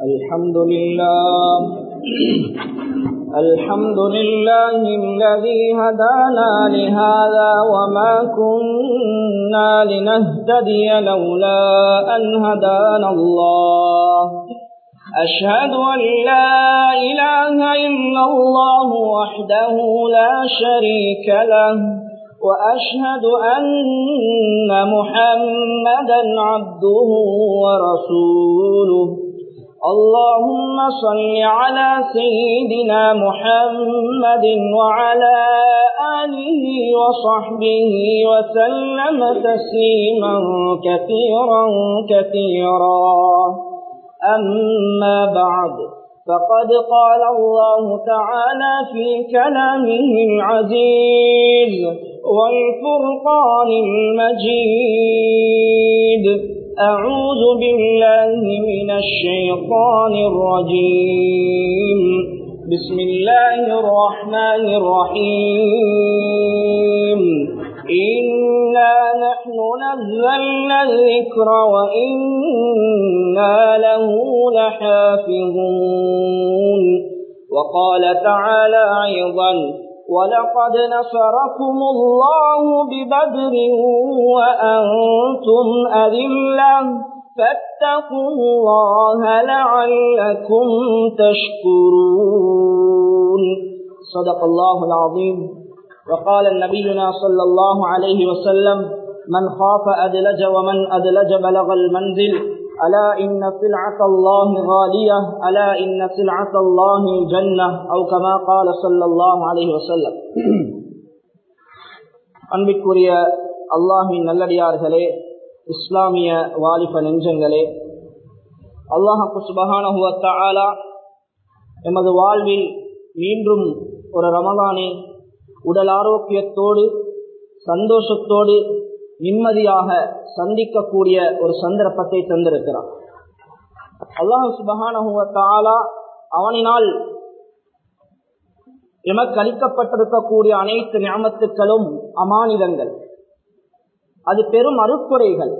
الحمد لله الحمد لله الذي هدانا لهذا وما كنا لنهتدي لولا أن هدانا الله أشهد أن لا إله إلا الله وحده لا شريك له وأشهد أن محمدا عبده ورسوله اللهم صل على سيدنا محمد وعلى آله وصحبه وسلم تسليما كثيرا كثيرا أما بعد فقد قال الله تعالى في كلامه العزيز والفرقان المجيد أعوذ بالله من الشيطان الرجيم بسم الله الرحمن الرحيم إنا نحن نزلنا الذكر وإنا له لحافظون وقال تعالى أيضا ولقد نصركم الله ببدر وأنتم أذلة فاتقوا الله لعلكم تشكرون صدق الله العظيم وقال النبينا صلى الله عليه وسلم من خاف أدلج ومن أدلج بلغ المنزل ألا إن سلعة الله غالية ألا إن سلعة الله الجنة أو كما قال صلى الله عليه وسلم அன்பிற்குரிய அல்லாஹின் நல்லடியார்களே இஸ்லாமிய வாலிப நெஞ்சங்களே அல்லாஹு சுபகானஹுவத்தாலா எமது வாழ்வில் மீண்டும் ஒரு ரமதானை உடல் ஆரோக்கியத்தோடு சந்தோஷத்தோடு நிம்மதியாக சந்திக்கக்கூடிய ஒரு சந்தர்ப்பத்தை தந்திருக்கிறான் அல்லாஹு சுபகானஹுவத்தாலா அவனினால் எமக்கு அளிக்கப்பட்டிருக்கக்கூடிய அனைத்து ஞாபகத்துக்களும் அமானிதங்கள் அது பெரும் அருக்குறைகள்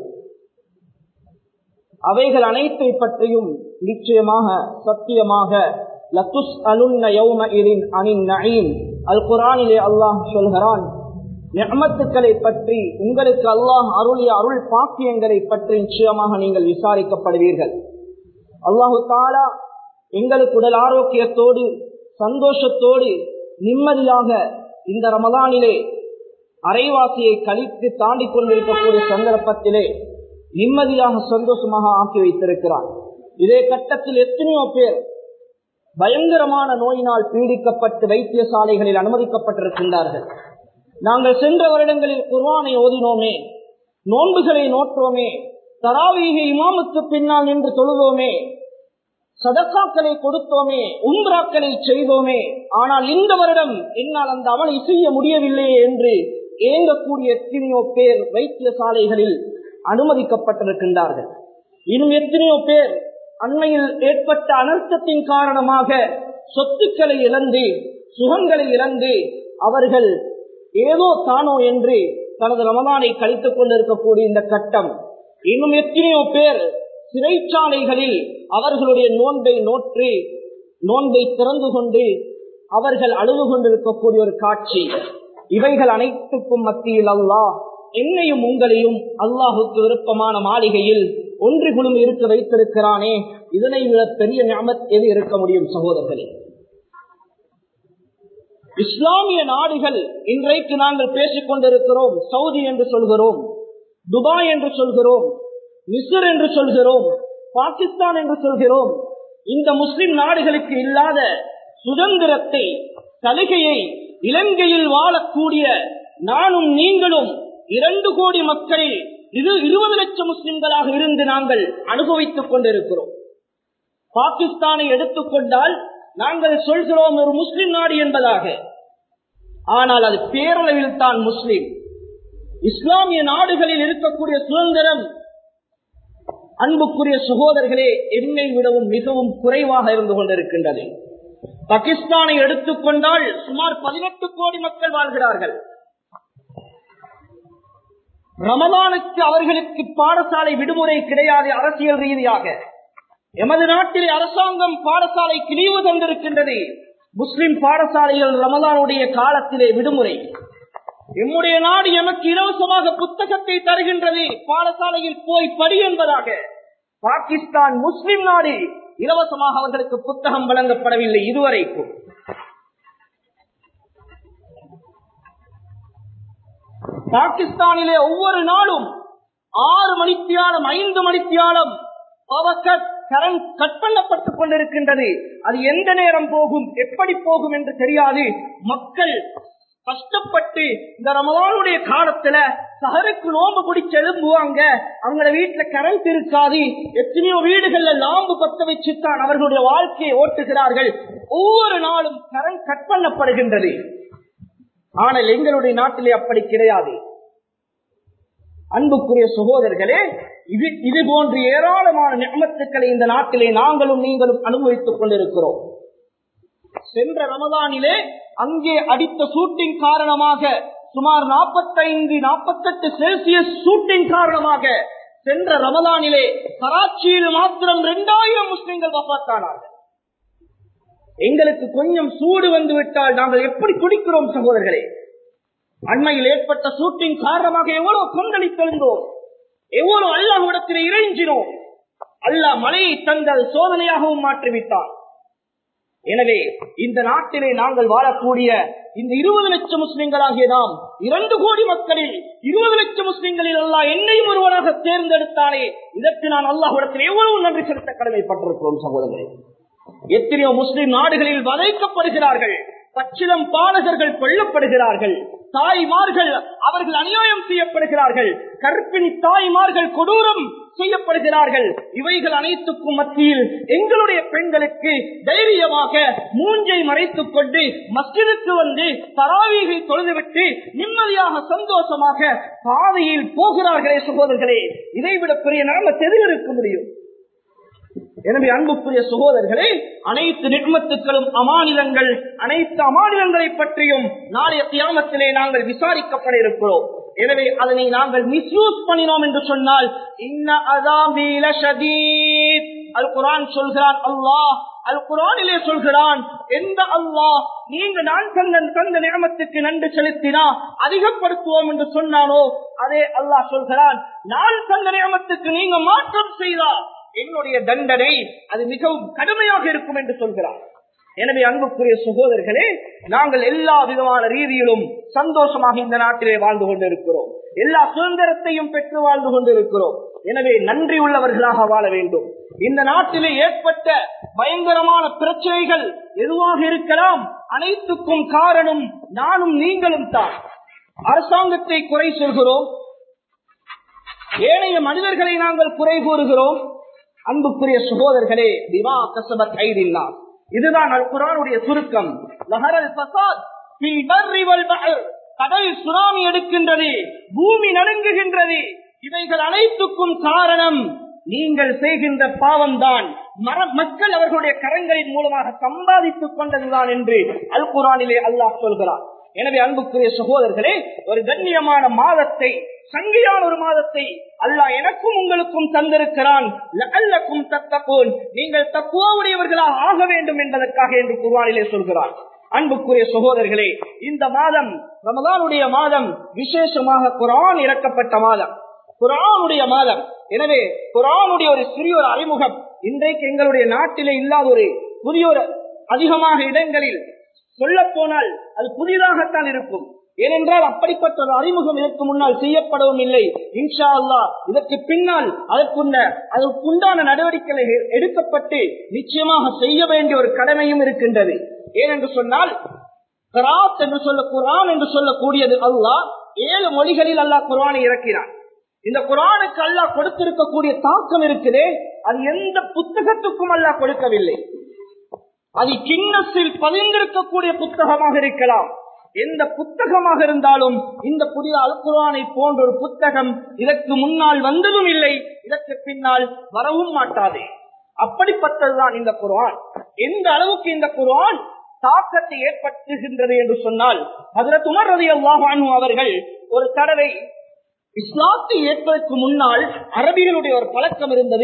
அவைகள் அனைத்தை பற்றியும் நிச்சயமாக சத்தியமாக லத்துஸ் அலுன்ன யௌம இரின் அனின் நயீம் அல் குரானிலே அல்லாஹ் சொல்கிறான் நியமத்துக்களை பற்றி உங்களுக்கு அல்லாஹ் அருளிய அருள் பாக்கியங்களை பற்றி நிச்சயமாக நீங்கள் விசாரிக்கப்படுவீர்கள் அல்லாஹு தாலா எங்களுக்கு உடல் ஆரோக்கியத்தோடு சந்தோஷத்தோடு நிம்மதியாக இந்த ரமதானிலே அரைவாசியை கழித்து தாண்டி கொண்டிருக்கக்கூடிய சந்தர்ப்பத்திலே நிம்மதியாக சந்தோஷமாக ஆக்கி வைத்திருக்கிறார் இதே கட்டத்தில் எத்தனையோ பேர் பயங்கரமான நோயினால் பீடிக்கப்பட்டு வைத்தியசாலைகளில் அனுமதிக்கப்பட்டிருக்கின்றார்கள் நாங்கள் சென்ற வருடங்களில் குர்வானை ஓதினோமே நோன்புகளை நோற்றோமே தராவீகை இமாமுக்கு பின்னால் நின்று தொழுதோமே சதக்காக்களை கொடுத்தோமே உம்ராக்களை செய்தோமே ஆனால் இந்த வருடம் என்னால் அந்த அமலை செய்ய முடியவில்லையே என்று ஏங்கக்கூடிய எத்தனையோ பேர் வைத்தியசாலைகளில் அனுமதிக்கப்பட்டிருக்கின்றார்கள் இன்னும் எத்தனையோ பேர் அண்மையில் ஏற்பட்ட அனர்த்தத்தின் காரணமாக சொத்துக்களை இழந்து சுகங்களை இழந்து அவர்கள் ஏதோ தானோ என்று தனது ரமதானை கழித்துக் கொண்டிருக்கக்கூடிய இந்த கட்டம் இன்னும் எத்தனையோ பேர் சிறைச்சாலைகளில் அவர்களுடைய நோன்பை நோற்றி நோன்பை திறந்து கொண்டு அவர்கள் அழுது கொண்டிருக்கக்கூடிய ஒரு காட்சி இவைகள் அனைத்துக்கும் மத்தியில் அல்லாஹ் என்னையும் உங்களையும் அல்லாஹுக்கு விருப்பமான மாளிகையில் ஒன்று குழும் இருக்க வைத்திருக்கிறானே இதனை விட பெரிய ஞாபத் எது இருக்க முடியும் சகோதரர்களே இஸ்லாமிய நாடுகள் இன்றைக்கு நாங்கள் பேசிக் கொண்டிருக்கிறோம் சவுதி என்று சொல்கிறோம் துபாய் என்று சொல்கிறோம் மிஸ்ர் என்று சொல்கிறோம் பாகிஸ்தான் என்று சொல்கிறோம் இந்த முஸ்லிம் நாடுகளுக்கு இல்லாத சுதந்திரத்தை சலுகையை இலங்கையில் வாழக்கூடிய நானும் நீங்களும் இரண்டு கோடி மக்களில் இது இருபது லட்சம் முஸ்லிம்களாக இருந்து நாங்கள் அனுபவித்துக் கொண்டிருக்கிறோம் பாகிஸ்தானை எடுத்துக்கொண்டால் நாங்கள் சொல்கிறோம் ஒரு முஸ்லிம் நாடு என்பதாக ஆனால் அது பேரளவில் தான் முஸ்லிம் இஸ்லாமிய நாடுகளில் இருக்கக்கூடிய சுதந்திரம் அன்புக்குரிய சகோதரர்களே எம்மை விடவும் மிகவும் குறைவாக இருந்து கொண்டிருக்கின்றது பாகிஸ்தானை எடுத்துக்கொண்டால் சுமார் பதினெட்டு கோடி மக்கள் வாழ்கிறார்கள் ரமதானுக்கு அவர்களுக்கு பாடசாலை விடுமுறை கிடையாது அரசியல் ரீதியாக எமது நாட்டில் அரசாங்கம் பாடசாலை கிழிவு தந்திருக்கின்றது முஸ்லிம் பாடசாலைகள் ரமலானுடைய காலத்திலே விடுமுறை எம்முடைய நாடு எமக்கு இலவசமாக புத்தகத்தை தருகின்றது பாடசாலையில் போய் படி என்பதாக பாகிஸ்தான் முஸ்லிம் நாடு இலவசமாக அவர்களுக்கு புத்தகம் வழங்கப்படவில்லை இதுவரைக்கும் பாகிஸ்தானிலே ஒவ்வொரு நாளும் ஆறு மணித்தியாலம் ஐந்து மணித்தியாலம் கரண்ட் கட் பண்ணப்பட்டுக் கொண்டிருக்கின்றது அது எந்த நேரம் போகும் எப்படி போகும் என்று தெரியாது மக்கள் கஷ்டப்பட்டு இந்த ரமலானுடைய காலத்துல சஹருக்கு நோம்பு பிடிச்சு எழும்புவாங்க அவங்கள வீட்டுல கரண்ட் இருக்காது எத்தனையோ வீடுகள்ல லாம்பு பத்த வச்சுத்தான் அவர்களுடைய வாழ்க்கையை ஓட்டுகிறார்கள் ஒவ்வொரு நாளும் கரண்ட் கட் பண்ணப்படுகின்றது ஆனால் எங்களுடைய நாட்டிலே அப்படி கிடையாது அன்புக்குரிய சகோதரர்களே இது இது போன்ற ஏராளமான நியமத்துக்களை இந்த நாட்டிலே நாங்களும் நீங்களும் அனுபவித்துக் கொண்டிருக்கிறோம் சென்ற ரமதானிலே அங்கே அடித்த சூட்டின் காரணமாக சுமார் நாற்பத்தைந்து நாற்பத்தெட்டு செல்சியஸ் சூட்டின் காரணமாக சென்ற ரமதானிலே கராச்சியில் மாத்திரம் இரண்டாயிரம் முஸ்லிம்கள் வபாத்தானார்கள் எங்களுக்கு கொஞ்சம் சூடு வந்து விட்டால் நாங்கள் எப்படி குடிக்கிறோம் சகோதரர்களே அண்மையில் ஏற்பட்ட சூட்டின் காரணமாக எவ்வளவு கொந்தளித்தெழுந்தோம் எவ்வளவு அல்லாஹ்விடத்தில் இறைஞ்சினோம் அல்லாஹ் மழையை தந்த சோதனையாகவும் மாற்றிவிட்டான் எனவே இந்த நாட்டிலே நாங்கள் வாழக்கூடிய இந்த இருபது லட்சம் முஸ்லிம்களாகிய நாம் இரண்டு கோடி மக்களில் இருபது லட்சம் முஸ்லிம்களில் அல்லாஹ் என்னையும் ஒருவராக தேர்ந்தெடுத்தானே இதற்கு நான் அல்லாஹ்விடத்தில் எவ்வளவு நன்றி செலுத்த கடமைப்பட்டிருக்கிறோம் சகோதரர்களே எத்தனையோ முஸ்லிம் நாடுகளில் வதைக்கப்படுகிறார்கள் பச்சிலம் பாலகர்கள் கொல்லப்படுகிறார்கள் தாய்மார்கள் அவர்கள் அநியாயம் செய்யப்படுகிறார்கள் கற்பிணி தாய்மார்கள் கொடூரம் செய்யப்படுகிறார்கள் இவைகள் அனைத்துக்கும் மத்தியில் எங்களுடைய பெண்களுக்கு தைரியமாக மூஞ்சை மறைத்துக் கொண்டு மஸ்ஜிதுக்கு வந்து தராவீகை தொழுதுவிட்டு நிம்மதியாக சந்தோஷமாக பாதையில் போகிறார்களே சகோதரர்களே இதைவிட பெரிய நாம தெரிய இருக்க முடியும் எனவே அன்புக்குரிய சகோதரர்களே அனைத்து நிர்மத்துக்களும் அமானிலங்கள் அனைத்து அமானிலங்களை பற்றியும் நாளைய தியாமத்திலே நாங்கள் விசாரிக்கப்பட இருக்கிறோம் எனவே அதனை நாங்கள் மிஸ்யூஸ் பண்ணினோம் என்று சொன்னால் இன்ன அதாபீல ஷதீத் அல் குரான் சொல்கிறான் அல்லாஹ் அல் குரானிலே சொல்கிறான் எந்த அல்லாஹ் நீங்க நான் தந்த தந்த நியமத்துக்கு நன்றி செலுத்தினா அதிகப்படுத்துவோம் என்று சொன்னானோ அதே அல்லாஹ் சொல்கிறான் நான் தந்த நியமத்துக்கு நீங்க மாற்றம் செய்தால் என்னுடைய தண்டனை அது மிகவும் கடுமையாக இருக்கும் என்று சொல்கிறார் எனவே அன்புக்குரிய சகோதரர்களே நாங்கள் எல்லா விதமான ரீதியிலும் சந்தோஷமாக இந்த நாட்டிலே வாழ்ந்து கொண்டிருக்கிறோம் எல்லா சுதந்திரத்தையும் பெற்று வாழ்ந்து கொண்டிருக்கிறோம் எனவே நன்றி உள்ளவர்களாக வாழ வேண்டும் இந்த நாட்டிலே ஏற்பட்ட பயங்கரமான பிரச்சனைகள் எதுவாக இருக்கலாம் அனைத்துக்கும் காரணம் நானும் நீங்களும் தான் அரசாங்கத்தை குறை சொல்கிறோம் ஏனைய மனிதர்களை நாங்கள் குறை கூறுகிறோம் அன்புக்குரிய சகோதரர்களே திவா கசபத் ஐதில்லா இதுதான் அல் குரானுடைய சுருக்கம் லஹரல் ஃபசாத் ஃபில் பர்ரி வல் பஹர் கடல் சுனாமி எடுக்கின்றது பூமி நடுங்குகின்றது இவைகள் அனைத்துக்கும் காரணம் நீங்கள் செய்கின்ற பாவம்தான் மக்கள் அவர்களுடைய கரங்களின் மூலமாக சம்பாதித்துக் கொண்டதுதான் என்று அல் குரானிலே அல்லாஹ் சொல்கிறார் எனவே அன்புக்குரிய சகோதரர்களே ஒரு கண்ணியமான மாதத்தை சங்கையான ஒரு மாதத்தை அல்லாஹ் எனக்கும் உங்களுக்கும் தந்திருக்கிறான் அல்லக்கும் தத்தப்போன் நீங்கள் தப்புவாவுடையவர்களாக ஆக வேண்டும் என்பதற்காக என்று குர்வானிலே சொல்கிறார் அன்புக்குரிய சகோதரர்களே இந்த மாதம் ரமதானுடைய மாதம் விசேஷமாக குரான் இறக்கப்பட்ட மாதம் குரானுடைய மாதம் எனவே குரானுடைய ஒரு சிறிய ஒரு அறிமுகம் இன்றைக்கு எங்களுடைய நாட்டிலே இல்லாத ஒரு புதிய ஒரு அதிகமாக இடங்களில் சொல்ல போனால் அது புதிதாகத்தான் இருக்கும் ஏனென்றால் அப்படிப்பட்ட ஒரு அறிமுகம் இதற்கு முன்னால் செய்யப்படவும் இல்லை இன்ஷா அல்லா இதற்கு பின்னால் அதற்குண்ட அதற்குண்டான நடவடிக்கைகள் எடுக்கப்பட்டு நிச்சயமாக செய்ய வேண்டிய ஒரு கடமையும் இருக்கின்றது ஏனென்று சொன்னால் கராத் என்று சொல்ல குரான் என்று சொல்லக்கூடியது அல்லாஹ் ஏழு மொழிகளில் அல்லாஹ் குரானை இறக்கினான் இந்த குரானுக்கு அல்லாஹ் கொடுத்திருக்கக்கூடிய தாக்கம் இருக்குதே அது எந்த புத்தகத்துக்கும் அல்லாஹ் கொடுக்கவில்லை அது கிண்ணஸில் பதிந்திருக்கக்கூடிய புத்தகமாக இருக்கலாம் எந்த புத்தகமாக இருந்தாலும் இந்த புதிய அல்குரானை போன்ற ஒரு புத்தகம் இதற்கு முன்னால் வந்ததும் இல்லை இதற்கு பின்னால் வரவும் மாட்டாது அப்படிப்பட்டதுதான் இந்த குர்ஆன் எந்த அளவுக்கு இந்த குர்ஆன் தாக்கத்தை ஏற்படுத்துகின்றது என்று சொன்னால் அதுல துமரதி அல்லாஹானு அவர்கள் ஒரு தடவை இஸ்லாத்தை ஏற்பதற்கு முன்னால் அரபிகளுடைய ஒரு பழக்கம் இருந்தது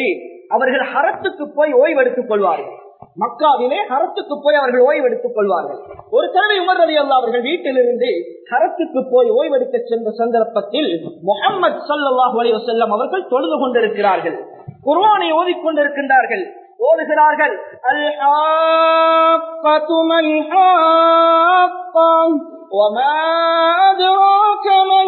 அவர்கள் ஹரத்துக்கு போய் ஓய்வெடுத்துக் கொள்வார்கள் மக்காவிலே ஹரத்துக்கு போய் அவர்கள் ஓய்வெடுத்துக் கொள்வார்கள் ஒரு தடவை உமர் ரவி அல்லா அவர்கள் வீட்டிலிருந்து ஹரத்துக்கு போய் ஓய்வெடுக்க சென்ற சந்தர்ப்பத்தில் முகமது சல்லாஹ் அலி வசல்லம் அவர்கள் தொழுது கொண்டிருக்கிறார்கள் குர்ஆனை ஓதிக்கொண்டிருக்கின்றார்கள் ஓதுகிறார்கள் الحاقة ما الحاقة وما أدراك ما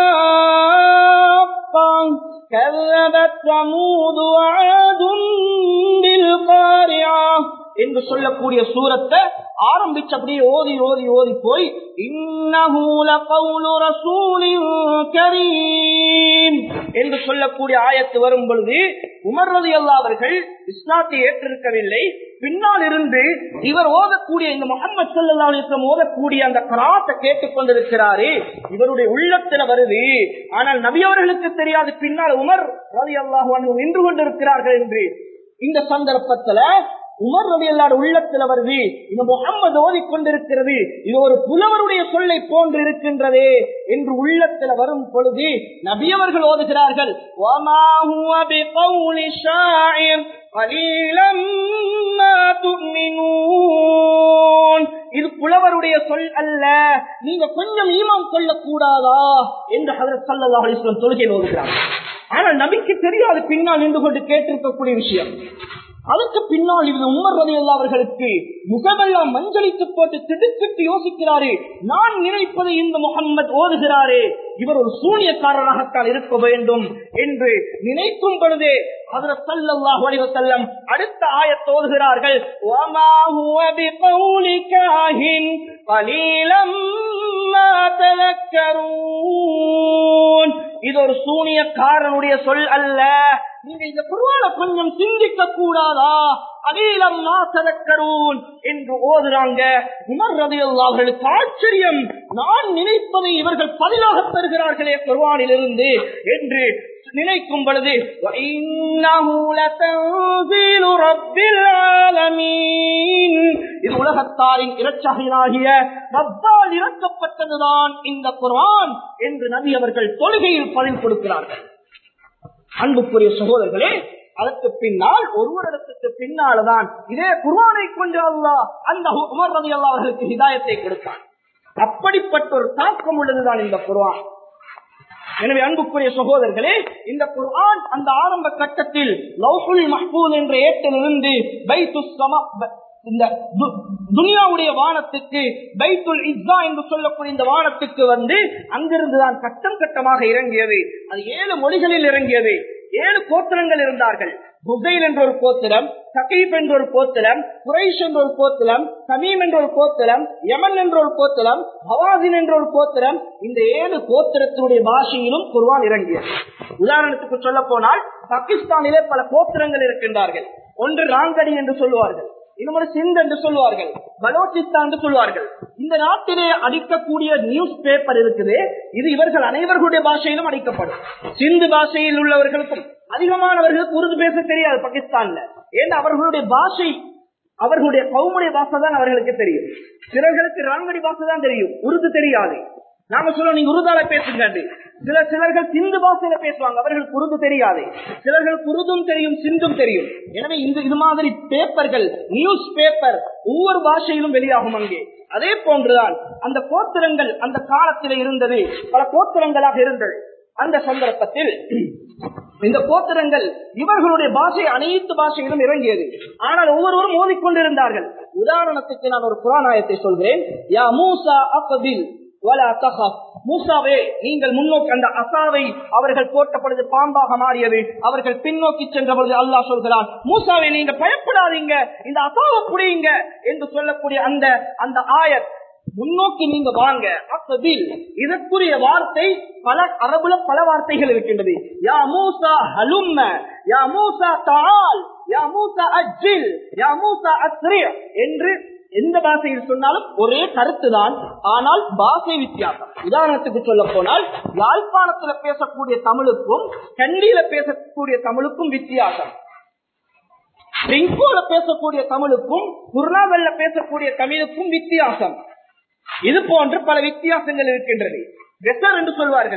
الحاقة كذبت ثمود وعاد بالقارعة என்று சொல்லக்கூடிய சூரத்தை ஆரம்பிச்சு அப்படியே ஓதி ஓதி ஓதி போய் இன்னஹூல கவுலு ரசூலின் கரீம் என்று சொல்லக்கூடிய ஆயத்து வரும் பொழுது உமர் ரதி அவர்கள் இஸ்லாத்தை ஏற்றிருக்கவில்லை பின்னால் இருந்து இவர் ஓதக்கூடிய இந்த முகமது சல்லா அலிஸ்லாம் ஓதக்கூடிய அந்த கராத்தை கேட்டுக் கொண்டிருக்கிறாரே இவருடைய உள்ளத்துல வருது ஆனால் நபி அவர்களுக்கு தெரியாது பின்னால் உமர் ரதி அல்லாஹ் நின்று கொண்டிருக்கிறார்கள் என்று இந்த சந்தர்ப்பத்துல உமர் ரவி அல்லாட உள்ளத்துல வருது இந்த முகம்மது ஓதிக்கொண்டிருக்கிறது இது ஒரு புலவருடைய சொல்லை போன்று இருக்கின்றதே என்று உள்ளத்துல வரும் பொழுது நபியவர்கள் ஓதுகிறார்கள் وَمَا هُوَ بِقَوْلِ شَاعِرٍ قَلِيلًا مَا تُؤْمِنُونَ இது புலவருடைய சொல் அல்ல நீங்க கொஞ்சம் ஈமான் கொள்ளக்கூடாதா என்று ஹதரத் ஸல்லல்லாஹு அலைஹி வஸல்லம் தொழுகையில் ஓதுகிறார்கள் ஆனால் நபிக்கு தெரியாது பின்னால் நின்று கொண்டு கேட்டிருக்கக்கூடிய விஷயம் அதுக்கு பின்னால் இது உமர் ரவி அவர்களுக்கு முகமெல்லாம் மஞ்சளித்து போட்டு திடுக்கிட்டு யோசிக்கிறாரே நான் நினைப்பது இந்த முகம்மது ஓதுகிறாரே இவர் ஒரு சூனியக்காரராகத்தான் இருக்க வேண்டும் என்று நினைக்கும் பொழுதே அதில் சல்லாஹ் வடிவசல்லம் அடுத்த ஆயத் ஓதுகிறார்கள் وَمَا هُوَ بِقَوْلِ كَاهِنٍ قَلِيلًا مَا تَذَكَّرُونَ இது ஒரு சூனியக்காரனுடைய சொல் அல்ல நீங்க இந்த குருவான கொஞ்சம் சிந்திக்க கூடாதா அலீலம் மாசலக்கரூன் என்று ஓதுறாங்க உமர் ரவி அவர்களுக்கு ஆச்சரியம் நான் நினைப்பதை இவர்கள் பதிலாக தருகிறார்களே குர்வானிலிருந்து என்று நினைக்கும் பொழுது وَإِنَّهُ لَتَنزِيلُ رَبِّ الْعَالَمِينَ இது உலகத்தாரின் இரட்சகனாகிய ரப்பால் இறக்கப்பட்டதுதான் இந்த குர்ஆன் என்று நபி அவர்கள் தொழுகையில் பதில் கொடுக்கிறார்கள் அன்புக்குரிய சகோதரர்களே அதற்கு பின்னால் ஒரு வருடத்துக்கு பின்னால்தான் இதே குர்ஆனை கொண்டு அல்லாஹ் அந்த உமர் ரதி அல்லா அவர்களுக்கு ஹிதாயத்தை கொடுத்தான் அப்படிப்பட்ட ஒரு தாக்கம் உள்ளதுதான் இந்த குர்ஆன் எனவே அன்புக்குரிய சகோதரர்களே இந்த குர்ஆன் அந்த ஆரம்ப கட்டத்தில் லௌஹுல் மஹ்பூல் என்ற ஏட்டிலிருந்து பைத்து சம இந்த து- துனியாவுடைய வானத்துக்கு பைத்துல் இஸ்ஸா என்று சொல்லக்கூடிய இந்த வானத்துக்கு வந்து அங்கிருந்துதான் கட்டம் கட்டமாக இறங்கியது அது ஏழு மொழிகளில் இறங்கியது ஏழு கோத்திரங்கள் இருந்தார்கள் புகைல் என்ற ஒரு கோத்திரம் சகீப் என்ற ஒரு கோத்திரம் குரைஷ் என்ற ஒரு கோத்திரம் சமீம் என்ற ஒரு கோத்திரம் யமன் என்ற ஒரு கோத்திரம் ஹவாசின் என்ற ஒரு கோத்திரம் இந்த ஏழு கோத்திரத்தினுடைய பாஷையிலும் குர்வான் இறங்கியது உதாரணத்துக்கு சொல்ல போனால் பாகிஸ்தானிலே பல கோத்திரங்கள் இருக்கின்றார்கள் ஒன்று ராங்கடி என்று சொல்லுவார்கள் இன்னொரு சிந்த் என்று சொல்வார்கள் பலோச்சிஸ்தான் என்று சொல்வார்கள் இந்த நாட்டிலே அடிக்கக்கூடிய நியூஸ் பேப்பர் இருக்குது இது இவர்கள் அனைவர்களுடைய பாஷையிலும் அடிக்கப்படும் சிந்து பாஷையில் உள்ளவர்களுக்கும் அதிகமானவர்களுக்கு உருது பேச தெரியாது பாகிஸ்தான்ல ஏன்னா அவர்களுடைய பாஷை அவர்களுடைய கவுமுடைய பாஷை தான் அவர்களுக்கு தெரியும் சிலர்களுக்கு ராங்கடி பாஷை தான் தெரியும் உருது தெரியாது நாம சொல்லுவோம் நீங்க உருதால பேசுங்க சில சிலர்கள் சிந்து பாஷையில பேசுவாங்க அவர்களுக்கு உருது தெரியாது சிலர்களுக்கு உருதும் தெரியும் சிந்தும் தெரியும் எனவே இந்த இது மாதிரி பேப்பர்கள் நியூஸ் பேப்பர் ஒவ்வொரு பாஷையிலும் வெளியாகும் அங்கே அதே போன்றுதான் அந்த கோத்திரங்கள் அந்த காலத்தில் இருந்தது பல கோத்திரங்களாக இருந்தது அந்த சந்தர்ப்பத்தில் இந்த கோத்திரங்கள் இவர்களுடைய பாஷை அனைத்து பாஷையிலும் இறங்கியது ஆனால் ஒவ்வொருவரும் மோதிக்கொண்டிருந்தார்கள் உதாரணத்துக்கு நான் ஒரு புராணாயத்தை சொல்கிறேன் யா மூசா அகபில் வலா தஹப் மூசாவே நீங்கள் முன்னோக்கி அந்த அசாவை அவர்கள் போட்ட பொழுது பாம்பாக மாறியது அவர்கள் பின்னோக்கி சென்ற பொழுது அல்லாஹ் சொல்கிறான் மூசாவை நீங்க பயப்படாதீங்க இந்த அசாவை புரியுங்க என்று சொல்லக்கூடிய அந்த அந்த ஆயத் முன்னோக்கி நீங்க வாங்க அசபில் இதற்குரிய வார்த்தை பல அரபுல பல வார்த்தைகள் இருக்கின்றது யா மூசா ஹலும்ம யா மூசா தால் யா மூசா அஜில் யா மூசா அஸ்ரி என்று எந்த பாஷையில் சொன்னாலும் ஒரே கருத்து தான் ஆனால் பாஷை வித்தியாசம் உதாரணத்துக்கு சொல்ல போனால் யாழ்ப்பாணத்துல பேசக்கூடிய தமிழுக்கும் கண்டியில பேசக்கூடிய தமிழுக்கும் வித்தியாசம் ரிங்கோல பேசக்கூடிய தமிழுக்கும் குர்னாவல்ல பேசக்கூடிய தமிழுக்கும் வித்தியாசம் இது போன்று பல வித்தியாசங்கள் இருக்கின்றது வெசர் என்று சொல்வார்கள்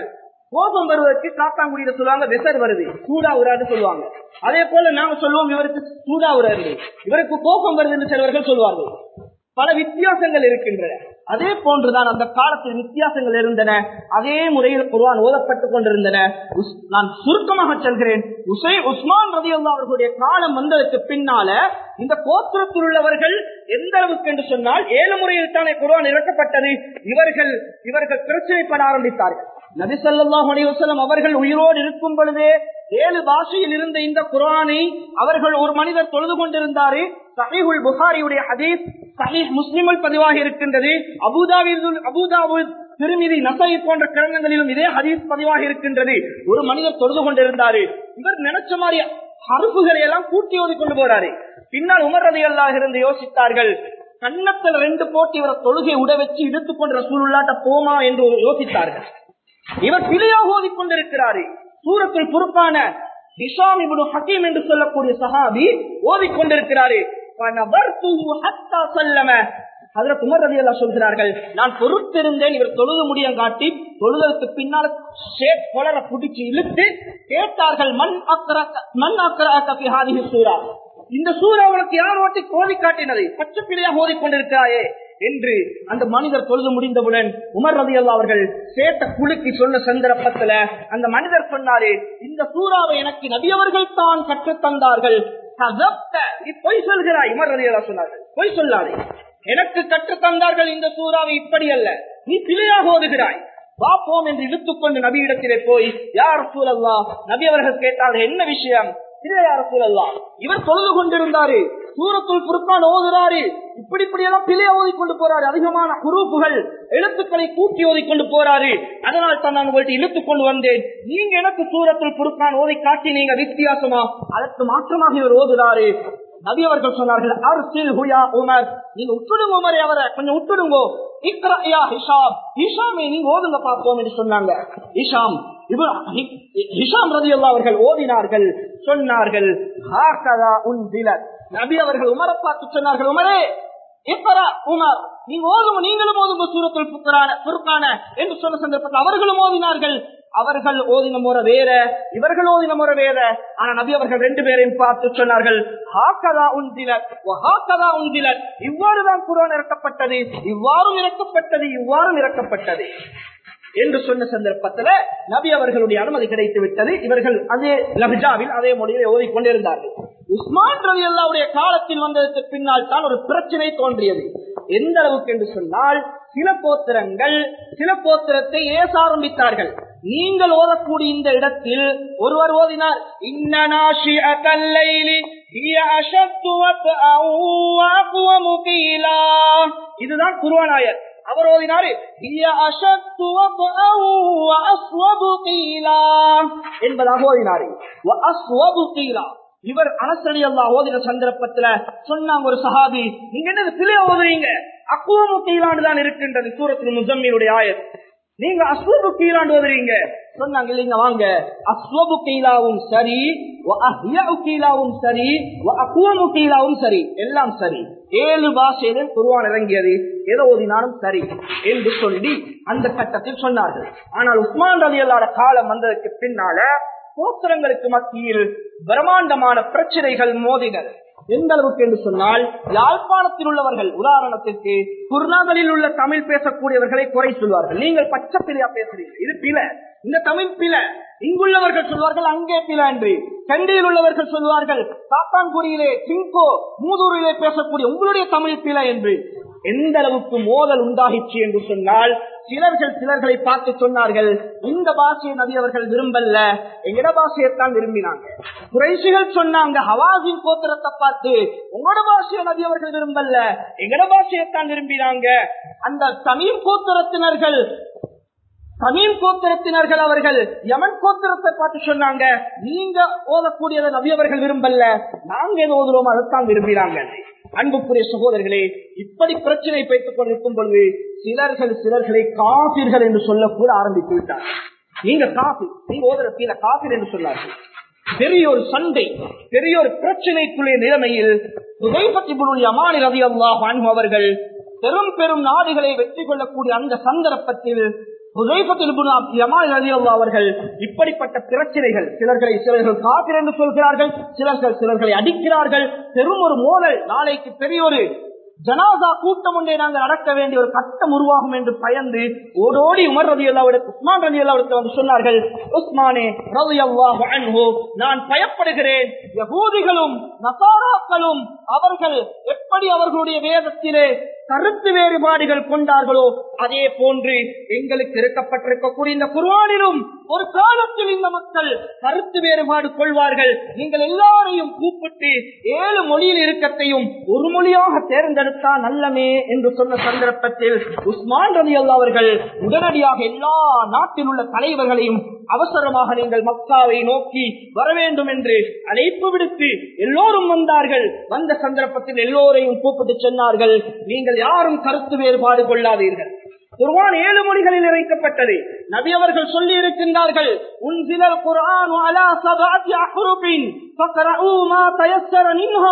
கோபம் வருவதற்கு காத்தாங்குடியில சொல்லுவாங்க வெசர் வருது சூடா உராது சொல்லுவாங்க அதே போல நாங்க சொல்லுவோம் இவருக்கு சூடா உராது இவருக்கு கோபம் வருது என்று சிலவர்கள் சொல்லுவார்கள் பல வித்தியாசங்கள் இருக்கின்றன அதே போன்றுதான் அந்த காலத்தில் வித்தியாசங்கள் இருந்தன அதே முறையில் குர்ஆன் ஓதப்பட்டுக் கொண்டிருந்தன உஸ்- நான் சுருக்கமாக சொல்கிறேன் உசை உஸ்மான் ரதி அவர்களுடைய காலம் வந்ததற்கு பின்னால இந்த கோத்திரத்தில் உள்ளவர்கள் எந்த அளவுக்கு என்று சொன்னால் ஏழு முறையில் தானே குர்ஆன் இறக்கப்பட்டது இவர்கள் இவர்கள் பிரச்சனைப்பட ஆரம்பித்தார்கள் நபி ஸல்லல்லாஹு அலைஹி வஸல்லம் அவர்கள் உயிரோடு இருக்கும் பொழுதே ஏழு பாஷையில் இருந்த இந்த குர்ஆனை அவர்கள் ஒரு மனிதர் தொழுது கொண்டிருந்தாரு சஹீஹுல் புகாரியுடைய ஹதீஸ் சஹீஹ் முஸ்லிமில் பதிவாகி இருக்கின்றது அபுதாபிதுல் அபுதாபுத் திருமிதி நசை போன்ற கிரந்தங்களிலும் இதே ஹதீஸ் பதிவாகி இருக்கின்றது ஒரு மனிதர் தொழுது கொண்டிருந்தாரு இவர் நினைச்ச மாதிரி ஹருப்புகளை எல்லாம் கூட்டி ஓதி கொண்டு போறாரு பின்னால் உமர் ரதியல்லாஹ் இருந்து யோசித்தார்கள் கன்னத்தில் ரெண்டு போட்டு இவரை தொழுகை உட வச்சு இழுத்துக் கொண்டு ரசூலுல்லாட்ட போமா என்று யோசித்தார்கள் இவர் பிழையாக ஓதிக்கொண்டிருக்கிறாரு சூரத்தில் பொறுப்பான ஹிஷாம் இப்னு ஹக்கீம் என்று சொல்லக்கூடிய சஹாபி ஓதிக்கொண்டிருக்கிறாரு فنظرته حتى سلم ஹதரத் உமர் ரலியல்லாஹு சொல்கிறார்கள் நான் பொறுத்திருந்தேன் இவர் தொழுது முடியம் காட்டி தொழுதலுக்கு பின்னால் ஷேக் கொலர புடிச்சு இழுத்து கேட்டார்கள் மண் அக்கரக்க மண் அக்கரக்க ஃபி ஹாதிஹி சூரா இந்த சூரா உனக்கு யார் ஓட்டி கோதி காட்டினது பச்சை பிள்ளையாக ஓதிக்கொண்டிருக்கிறாயே என்று அந்த மனிதர் தொழுது முடிந்தவுடன் உமர் ரதி அவர்கள் சேட்ட குலுக்கி சொன்ன சந்தர்ப்பத்துல அந்த மனிதர் சொன்னாரு இந்த சூறாவை எனக்கு நபியவர்கள் தான் கற்றுத் தந்தார்கள் கதப்த, நீ பொய் சொல்கிறாய் உமர் ரதி சொன்னார்கள் பொய் சொல்லாதே எனக்கு கற்றுத் தந்தார்கள் இந்த சூறாவை இப்படி அல்ல நீ பிழையாக ஓதுகிறாய் பாப்போம் என்று இழுத்துக்கொண்டு நபியிடத்திலே போய் யார் சூழல்லா நபி அவர்கள் கேட்டார்கள் என்ன விஷயம் இல்லை யார் சூழல்லா இவர் தொழுது கொண்டிருந்தாரு சூரத்துள் குறுக்கான் ஓதுறாரு இப்படி இப்படி எல்லாம் பிழைய ஓதிக்கொண்டு போறாரு அதிகமான குரூப்புகள் எழுத்துக்களை கூட்டி ஓதிக்கொண்டு போறாரு அதனால் தான் நான் உங்கள்ட்ட இழுத்துக் கொண்டு வந்தேன் நீங்க எனக்கு சூரத்துள் குறுக்கான் ஓதி காட்டி நீங்க வித்தியாசமா அதற்கு மாற்றமாக இவர் ஓதுறாரு நபி அவர்கள் சொன்னார்கள் அர்சில் ஹுயா உமர் நீங்க விட்டுடுங்க உமரே அவரை கொஞ்சம் விட்டுடுங்கோ இக்ரா யா ஹிஷாம் ஹிஷாமை நீங்க ஓதுங்க பார்ப்போம் என்று சொன்னாங்க ஹிஷாம் இவ- ஹி- ஹிஷாம் ரதி அவர்கள் ஓதினார்கள் சொன்னார்கள் ஹாகதா உன்சிலத். நபி அவர்கள் உமரை பார்த்து சொன்னார்கள் உமரே இக்ரா உமர் நீங்க ஓதுங்க நீங்களும் ஓதுங்க சூரத்துல் புக்கரான புருக்கான என்று சொன்ன சந்தர்ப்பத்தில் அவர்களும் ஓதினார்கள் அவர்கள் ஓதின முறை வேற இவர்கள் ஓதின முறை வேற ஆனா நபி அவர்கள் ரெண்டு பேரையும் பார்த்து சொன்னார்கள் ஹாக்கதா உந்திலத் ஹாக்கதா உந்திலத் இவ்வாறுதான் குரான் இறக்கப்பட்டது இவ்வாறும் இறக்கப்பட்டது இவ்வாறும் இறக்கப்பட்டது என்று சொன்ன சந்தர்ப்பத்துல நபி அவர்களுடைய அனுமதி கிடைத்து விட்டது இவர்கள் அதே லஹ்ஜாவில் அதே மொழியை ஓதிக்கொண்டிருந்தார்கள் உஸ்மான் ரவி அல்லாவுடைய காலத்தில் வந்ததற்கு பின்னால் தான் ஒரு பிரச்சனை தோன்றியது எந்த அளவுக்கு என்று சொன்னால் சில போத்திரங்கள் சில போத்திரத்தை ஏச ஆரம்பித்தார்கள் நீங்கள் ஓதக்கூடிய இந்த இடத்தில் ஒருவர் ஓதினார் இன்னனாஷி அகல்லைலி இதுதான் குருவானாயர் அவர் ஓதினாரு "ஹிய அஷத்து வத்அன் வ அஸ்வபு கீலா" என்பதாக ஓதினாரு "வ அஸ்வபு கீலா." இவர் அனசடி அல்லா ஓதின சந்தர்ப்பத்துல சொன்னாங்க ஒரு சஹாபி நீங்க என்ன பிள்ளைய ஓதுறீங்க அக்குவமு கீழாண்டு தான் இருக்கின்றது சூரத்தில் முசம்மியுடைய ஆயர் நீங்க அஸ்வபு கீழாண்டு ஓதுறீங்க சொன்னாங்க இல்லைங்க வாங்க அஸ்வபு கீழாவும் சரி வ அஹ்யஉ கீழாவும் சரி வ அக்குவமு கீழாவும் சரி எல்லாம் சரி ஏழு பாஷையில குருவான் இறங்கியது எதை ஓதினாலும் சரி என்று சொல்லி அந்த கட்டத்தில் சொன்னார்கள் ஆனால் உஸ்மான் ரலி அல்லாட காலம் வந்ததற்கு பின்னால கோத்திரங்களுக்கு மத்தியில் பிரம்மாண்டமான பிரச்சனைகள் மோதினர் எந்த அளவுக்கு என்று சொன்னால் யாழ்ப்பாணத்தில் உள்ளவர்கள் உதாரணத்திற்கு குருநாகலில் உள்ள தமிழ் பேசக்கூடியவர்களை குறை சொல்வார்கள் நீங்கள் பச்சை பிழையா பேசுறீங்க இது பிழை இந்த தமிழ் பிழை இங்குள்ளவர்கள் சொல்வார்கள் அங்கே பிழை என்று கண்டியில் உள்ளவர்கள் சொல்வார்கள் காத்தான்குடியிலே சிங்கோ மூதூரிலே பேசக்கூடிய உங்களுடைய தமிழ் பிழை என்று எந்த அளவுக்கு மோதல் உண்டாகிச்சு என்று சொன்னால் சிலர்கள் சிலர்களை பார்த்து சொன்னார்கள் இந்த பாஷையை நபி அவர்கள் விரும்பல எங்கட பாஷையைத்தான் விரும்பினாங்க குறைசிகள் சொன்னாங்க ஹவாசின் கோத்திரத்தை பார்த்து உங்களோட பாஷையை நபி அவர்கள் விரும்பல எங்கட பாஷையைத்தான் விரும்பினாங்க அந்த தமிழ் கோத்திரத்தினர்கள் தமிழ் கோத்திரத்தினர்கள் அவர்கள் யமன் கோத்திரத்தை பார்த்து சொன்னாங்க நீங்க ஓதக்கூடியதை நபி அவர்கள் விரும்பல நாங்க எது ஓதுறோம் அதைத்தான் விரும்பினாங்க அன்புக்குரிய சகோதரர்களே இப்படி பிரச்சனை வைத்துக் கொண்டிருக்கும் பொழுது சிலர்கள் சிலர்களை காபிர்கள் என்று சொல்லக்கூட ஆரம்பித்து விட்டார் நீங்க காபி நீங்க ஓதுற கீழே காபிர் என்று சொன்னார்கள் பெரிய ஒரு சண்டை பெரிய ஒரு பிரச்சனைக்குரிய நிலைமையில் அமானி ரவி அல்லாஹ் அவர்கள் பெரும் பெரும் நாடுகளை வெற்றி கொள்ளக்கூடிய அந்த சந்தர்ப்பத்தில் அவர்கள் இப்படிப்பட்ட பிரச்சனைகள் சிலர்களை சிலர்கள் காப்பீர் என்று சொல்கிறார்கள் சிலர்கள் சிலர்களை அடிக்கிறார்கள் பெரும் ஒரு மோதல் நாளைக்கு பெரிய ஒரு ஜனாதா கூட்டம் ஒன்றை நாங்கள் நடக்க வேண்டிய ஒரு கட்டம் உருவாகும் என்று பயந்து ஓடோடி உமர் ரதி அல்லாவிடத்து உஸ்மான் ரதி அல்லாவிடத்து வந்து சொன்னார்கள் உஸ்மானே ரவி அல்லாஹ் நான் பயப்படுகிறேன் யகூதிகளும் நசாராக்களும் அவர்கள் எப்படி அவர்களுடைய வேதத்திலே கருத்து வேறுபாடுகள் கொண்டார்களோ அதே போன்று எங்களுக்கு இருக்கப்பட்டிருக்கக்கூடிய இந்த குர்வானிலும் ஒரு காலத்தில் இந்த மக்கள் கருத்து வேறுபாடு கொள்வார்கள் நீங்கள் எல்லாரையும் கூப்பிட்டு ஏழு மொழியில் இருக்கத்தையும் ஒரு மொழியாக தேர்ந்தெடுத்தா நல்லமே என்று சொன்ன சந்தர்ப்பத்தில் உஸ்மான் ரவி அல்லா அவர்கள் உடனடியாக எல்லா நாட்டில் உள்ள தலைவர்களையும் அவசரமாக நீங்கள் மக்காவை நோக்கி வர வேண்டும் என்று அழைப்பு விடுத்து எல்லோரும் வந்தார்கள் வந்த சந்தர்ப்பத்தில் எல்லோரையும் கூப்பிட்டு சொன்னார்கள் நீங்கள் யாரும் கருத்து வேறுபாடு கொள்ளாதீர்கள் குர்ஆன் ஏழு மொழிகளில் இறைக்கப்பட்டது நபி அவர்கள் சொல்லி இருக்கின்றார்கள் உன் சிலர் குர்ஆன் அலா சபாத்தி அஹ்ருபின் ஃபக்ரஊ மா தயஸ்ஸர மின்ஹா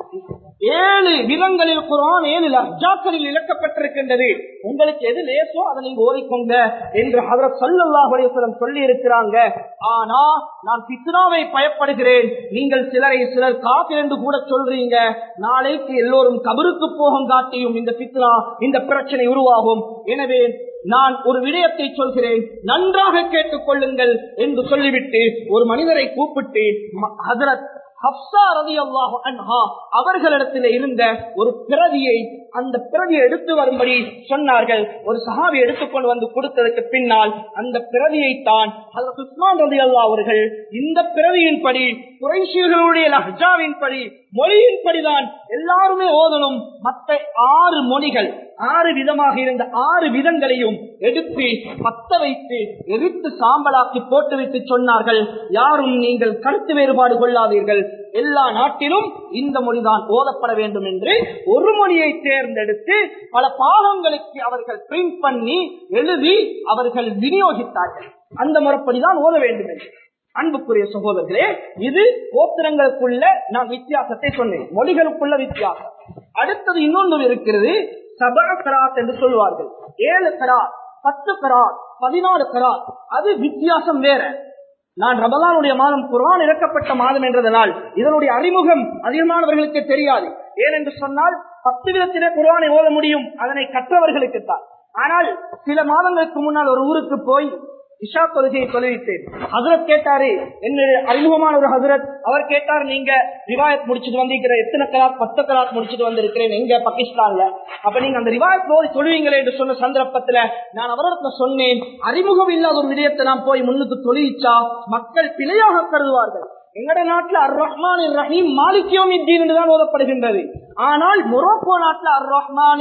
ஏழு விதங்களில் குரான் ஏழு லஹ்ஜாக்களில் இழக்கப்பட்டிருக்கின்றது உங்களுக்கு எது லேசோ அதை நீங்க ஓதிக்கோங்க என்று ஹதரத் ஸல்லல்லாஹு அலைஹி வஸல்லம் சொல்லி இருக்கிறாங்க ஆனா நான் ஃபித்னாவை பயப்படுகிறேன் நீங்கள் சிலரை சிலர் காஃபிர் என்று கூட சொல்றீங்க நாளைக்கு எல்லோரும் கபருக்கு போகும் காட்டியும் இந்த ஃபித்னா இந்த பிரச்சனை உருவாகும் எனவே நான் ஒரு விடயத்தை சொல்கிறேன் நன்றாக கேட்டுக் கொள்ளுங்கள் என்று சொல்லிவிட்டு ஒரு மனிதரை கூப்பிட்டு ம- ஹதரத் ஹப்சா ரலியல்லாஹு அன்ஹா அவர்களிடத்தில் இருந்த ஒரு பிரதியை அந்த பிரதியை எடுத்து வரும்படி சொன்னார்கள் ஒரு சஹாபி எடுத்துக்கொண்டு வந்து கொடுத்ததற்கு பின்னால் அந்த பிரதியை தான் ஹஜரத் உஸ்மான் ரலியல்லாஹு அவர்கள் இந்த பிரதியின்படி குறைஷியர்களுடைய லஹ்ஜாவின்படி மொழியின்படிதான் எல்லாருமே ஓதணும் மற்ற ஆறு மொழிகள் ஆறு விதமாக இருந்த ஆறு விதங்களையும் எடுத்து பத்த வைத்து எரித்து சாம்பலாக்கி போட்டுவிட்டு சொன்னார்கள் யாரும் நீங்கள் கருத்து வேறுபாடு கொள்ளாதீர்கள் எல்லா நாட்டிலும் இந்த மொழிதான் ஓதப்பட வேண்டும் என்று ஒரு மொழியை தேர்ந்தெடுத்து பல பாகங்களுக்கு அவர்கள் பிரிண்ட் பண்ணி எழுதி அவர்கள் விநியோகித்தார்கள் அந்த முறைப்படிதான் ஓத வேண்டும் என்று அன்புக்குரிய சகோதரர்களே இது கோத்திரங்களுக்குள்ள நான் வித்தியாசத்தை சொன்னேன் மொழிகளுக்குள்ள வித்தியாசம் அடுத்தது இன்னொன்று இருக்கிறது சபா கராத் என்று சொல்வார்கள் ஏழு கராத் பத்து கராத் பதினாலு கராத் அது வித்தியாசம் வேற நான் ரமலானுடைய மாதம் குர்ஆன் இறக்கப்பட்ட மாதம் என்றதனால் இதனுடைய அறிமுகம் அதிகமானவர்களுக்கு தெரியாது ஏனென்று சொன்னால் பத்து விதத்திலே குர்ஆனை ஓத முடியும் அதனை கற்றவர்களுக்குத்தான் ஆனால் சில மாதங்களுக்கு முன்னால் ஒரு ஊருக்கு போய் இஷா தொழுகையை தொழுவித்தேன் ஹசரத் கேட்டாரு என்ன அறிமுகமான ஒரு ஹசரத் அவர் கேட்டார் நீங்க ரிவாயத் முடிச்சுட்டு வந்திருக்கிற எத்தனை கலாத் பத்து கலாத் முடிச்சுட்டு வந்திருக்கிறேன் எங்க பாகிஸ்தான்ல அப்ப நீங்க அந்த ரிவாயத் போய் தொழுவீங்களே என்று சொன்ன சந்தர்ப்பத்துல நான் அவரிடத்துல சொன்னேன் அறிமுகம் இல்லாத ஒரு விடயத்தை நான் போய் முன்னுக்கு தொழுவிச்சா மக்கள் பிழையாக கருதுவார்கள் எங்கட நாட்டுல அர் ரஹ்மான் ரஹீம் மாலிக்யோம் தான் ஓதப்படுகின்றது ஆனால் மொரோக்கோ நாட்டுல அர் ரஹ்மான்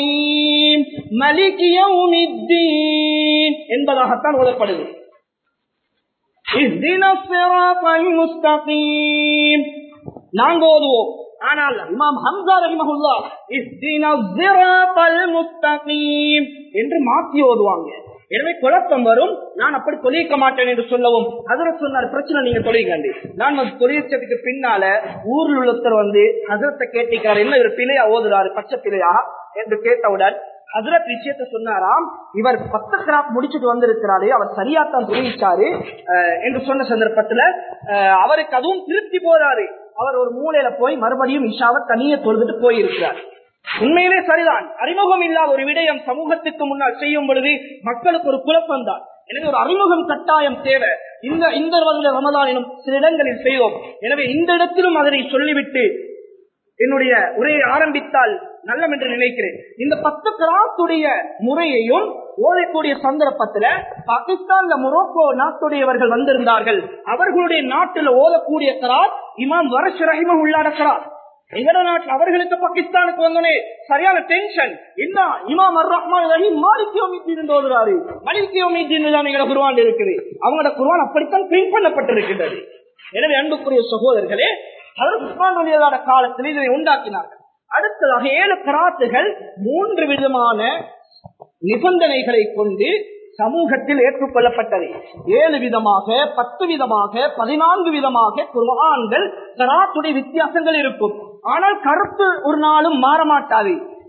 ரஹீம் மலிகியோம் என்பதாகத்தான் ஓதப்படுது اهدنا الصراط المستقيم நாங்க ஓதுவோம் ஆனால் இமாம் ஹம்சா ரஹிமஹுல்லா இஹ்தினா ஸிராத்தல் முஸ்தகீம் என்று மாத்தி ஓதுவாங்க எனவே குழப்பம் வரும் நான் அப்படி தொழிக்க மாட்டேன் என்று சொல்லவும் ஹசரத் சொன்னார் பிரச்சனை நீங்க தொழிற்காண்டி நான் வந்து தொழிற்சதுக்கு பின்னால ஊரில் உள்ளத்தர் வந்து ஹசரத்தை கேட்டிருக்கிறார் என்ன இவர் பிழையா ஓதுறாரு பச்சை பிழையா என்று கேட்டவுடன் ஹசரத் விஷயத்த சொன்னாராம் இவர் பத்து கிராப் முடிச்சுட்டு வந்திருக்கிறாரு அவர் சரியாத்தான் தெரிவிச்சாரு அஹ், என்று சொன்ன சந்தர்ப்பத்துல அஹ், அவருக்கு அதுவும் திருப்தி போறாரு அவர் ஒரு மூலையில போய் மறுபடியும் இஷாவை தனியே தொழுதுட்டு போயிருக்கிறார் உண்மையிலே சரிதான் அறிமுகம் இல்லாத ஒரு விடயம் சமூகத்துக்கு முன்னால் செய்யும் பொழுது மக்களுக்கு ஒரு குழப்பம் தான் எனவே ஒரு அறிமுகம் கட்டாயம் தேவை இந்த இந்த வருட ரமதானிலும் சில இடங்களில் செய்வோம் எனவே இந்த இடத்திலும் அதனை சொல்லிவிட்டு என்னுடைய உரையை ஆரம்பித்தால் நல்லம் என்று நினைக்கிறேன் இந்த பத்து கிராத்துடைய முறையையும் ஓதக்கூடிய சந்தர்ப்பத்துல பாகிஸ்தான்ல மொரோக்கோ நாட்டுடையவர்கள் வந்திருந்தார்கள் அவர்களுடைய நாட்டில் ஓதக்கூடிய கராத் இமாம் வருஷ ரஹிம உள்ளாட கராத் எங்கட நாட்டில் அவர்களுக்கு பாகிஸ்தானுக்கு வந்தோடனே சரியான டென்ஷன் என்ன இமாம் அர் ரஹ்மான் ரஹீம் மாலிக்கியோமித்தின் ஓதுறாரு மலிக்கியோமித்தின் தான் எங்கட குருவான் இருக்குது அவங்களோட குருவான் அப்படித்தான் பிரிண்ட் பண்ணப்பட்டிருக்கின்றது எனவே அன்புக்குரிய சகோதரர்களே அதற்கு உஸ்மான் ரலியல்லாஹு காலத்தில் இதனை உண்டாக்கினார்கள் அடுத்ததாக ஏழு கராத்துகள் மூன்று விதமான நிபந்தனைகளை கொண்டு சமூகத்தில் ஏற்றுக்கொள்ளப்பட்டது ஏழு விதமாக பத்து விதமாக பதினான்கு விதமாக குர்ஆன்கள் கராத்துடைய வித்தியாசங்கள் இருக்கும் ஆனால் கருத்து ஒரு நாளும் மாற மாட்டாது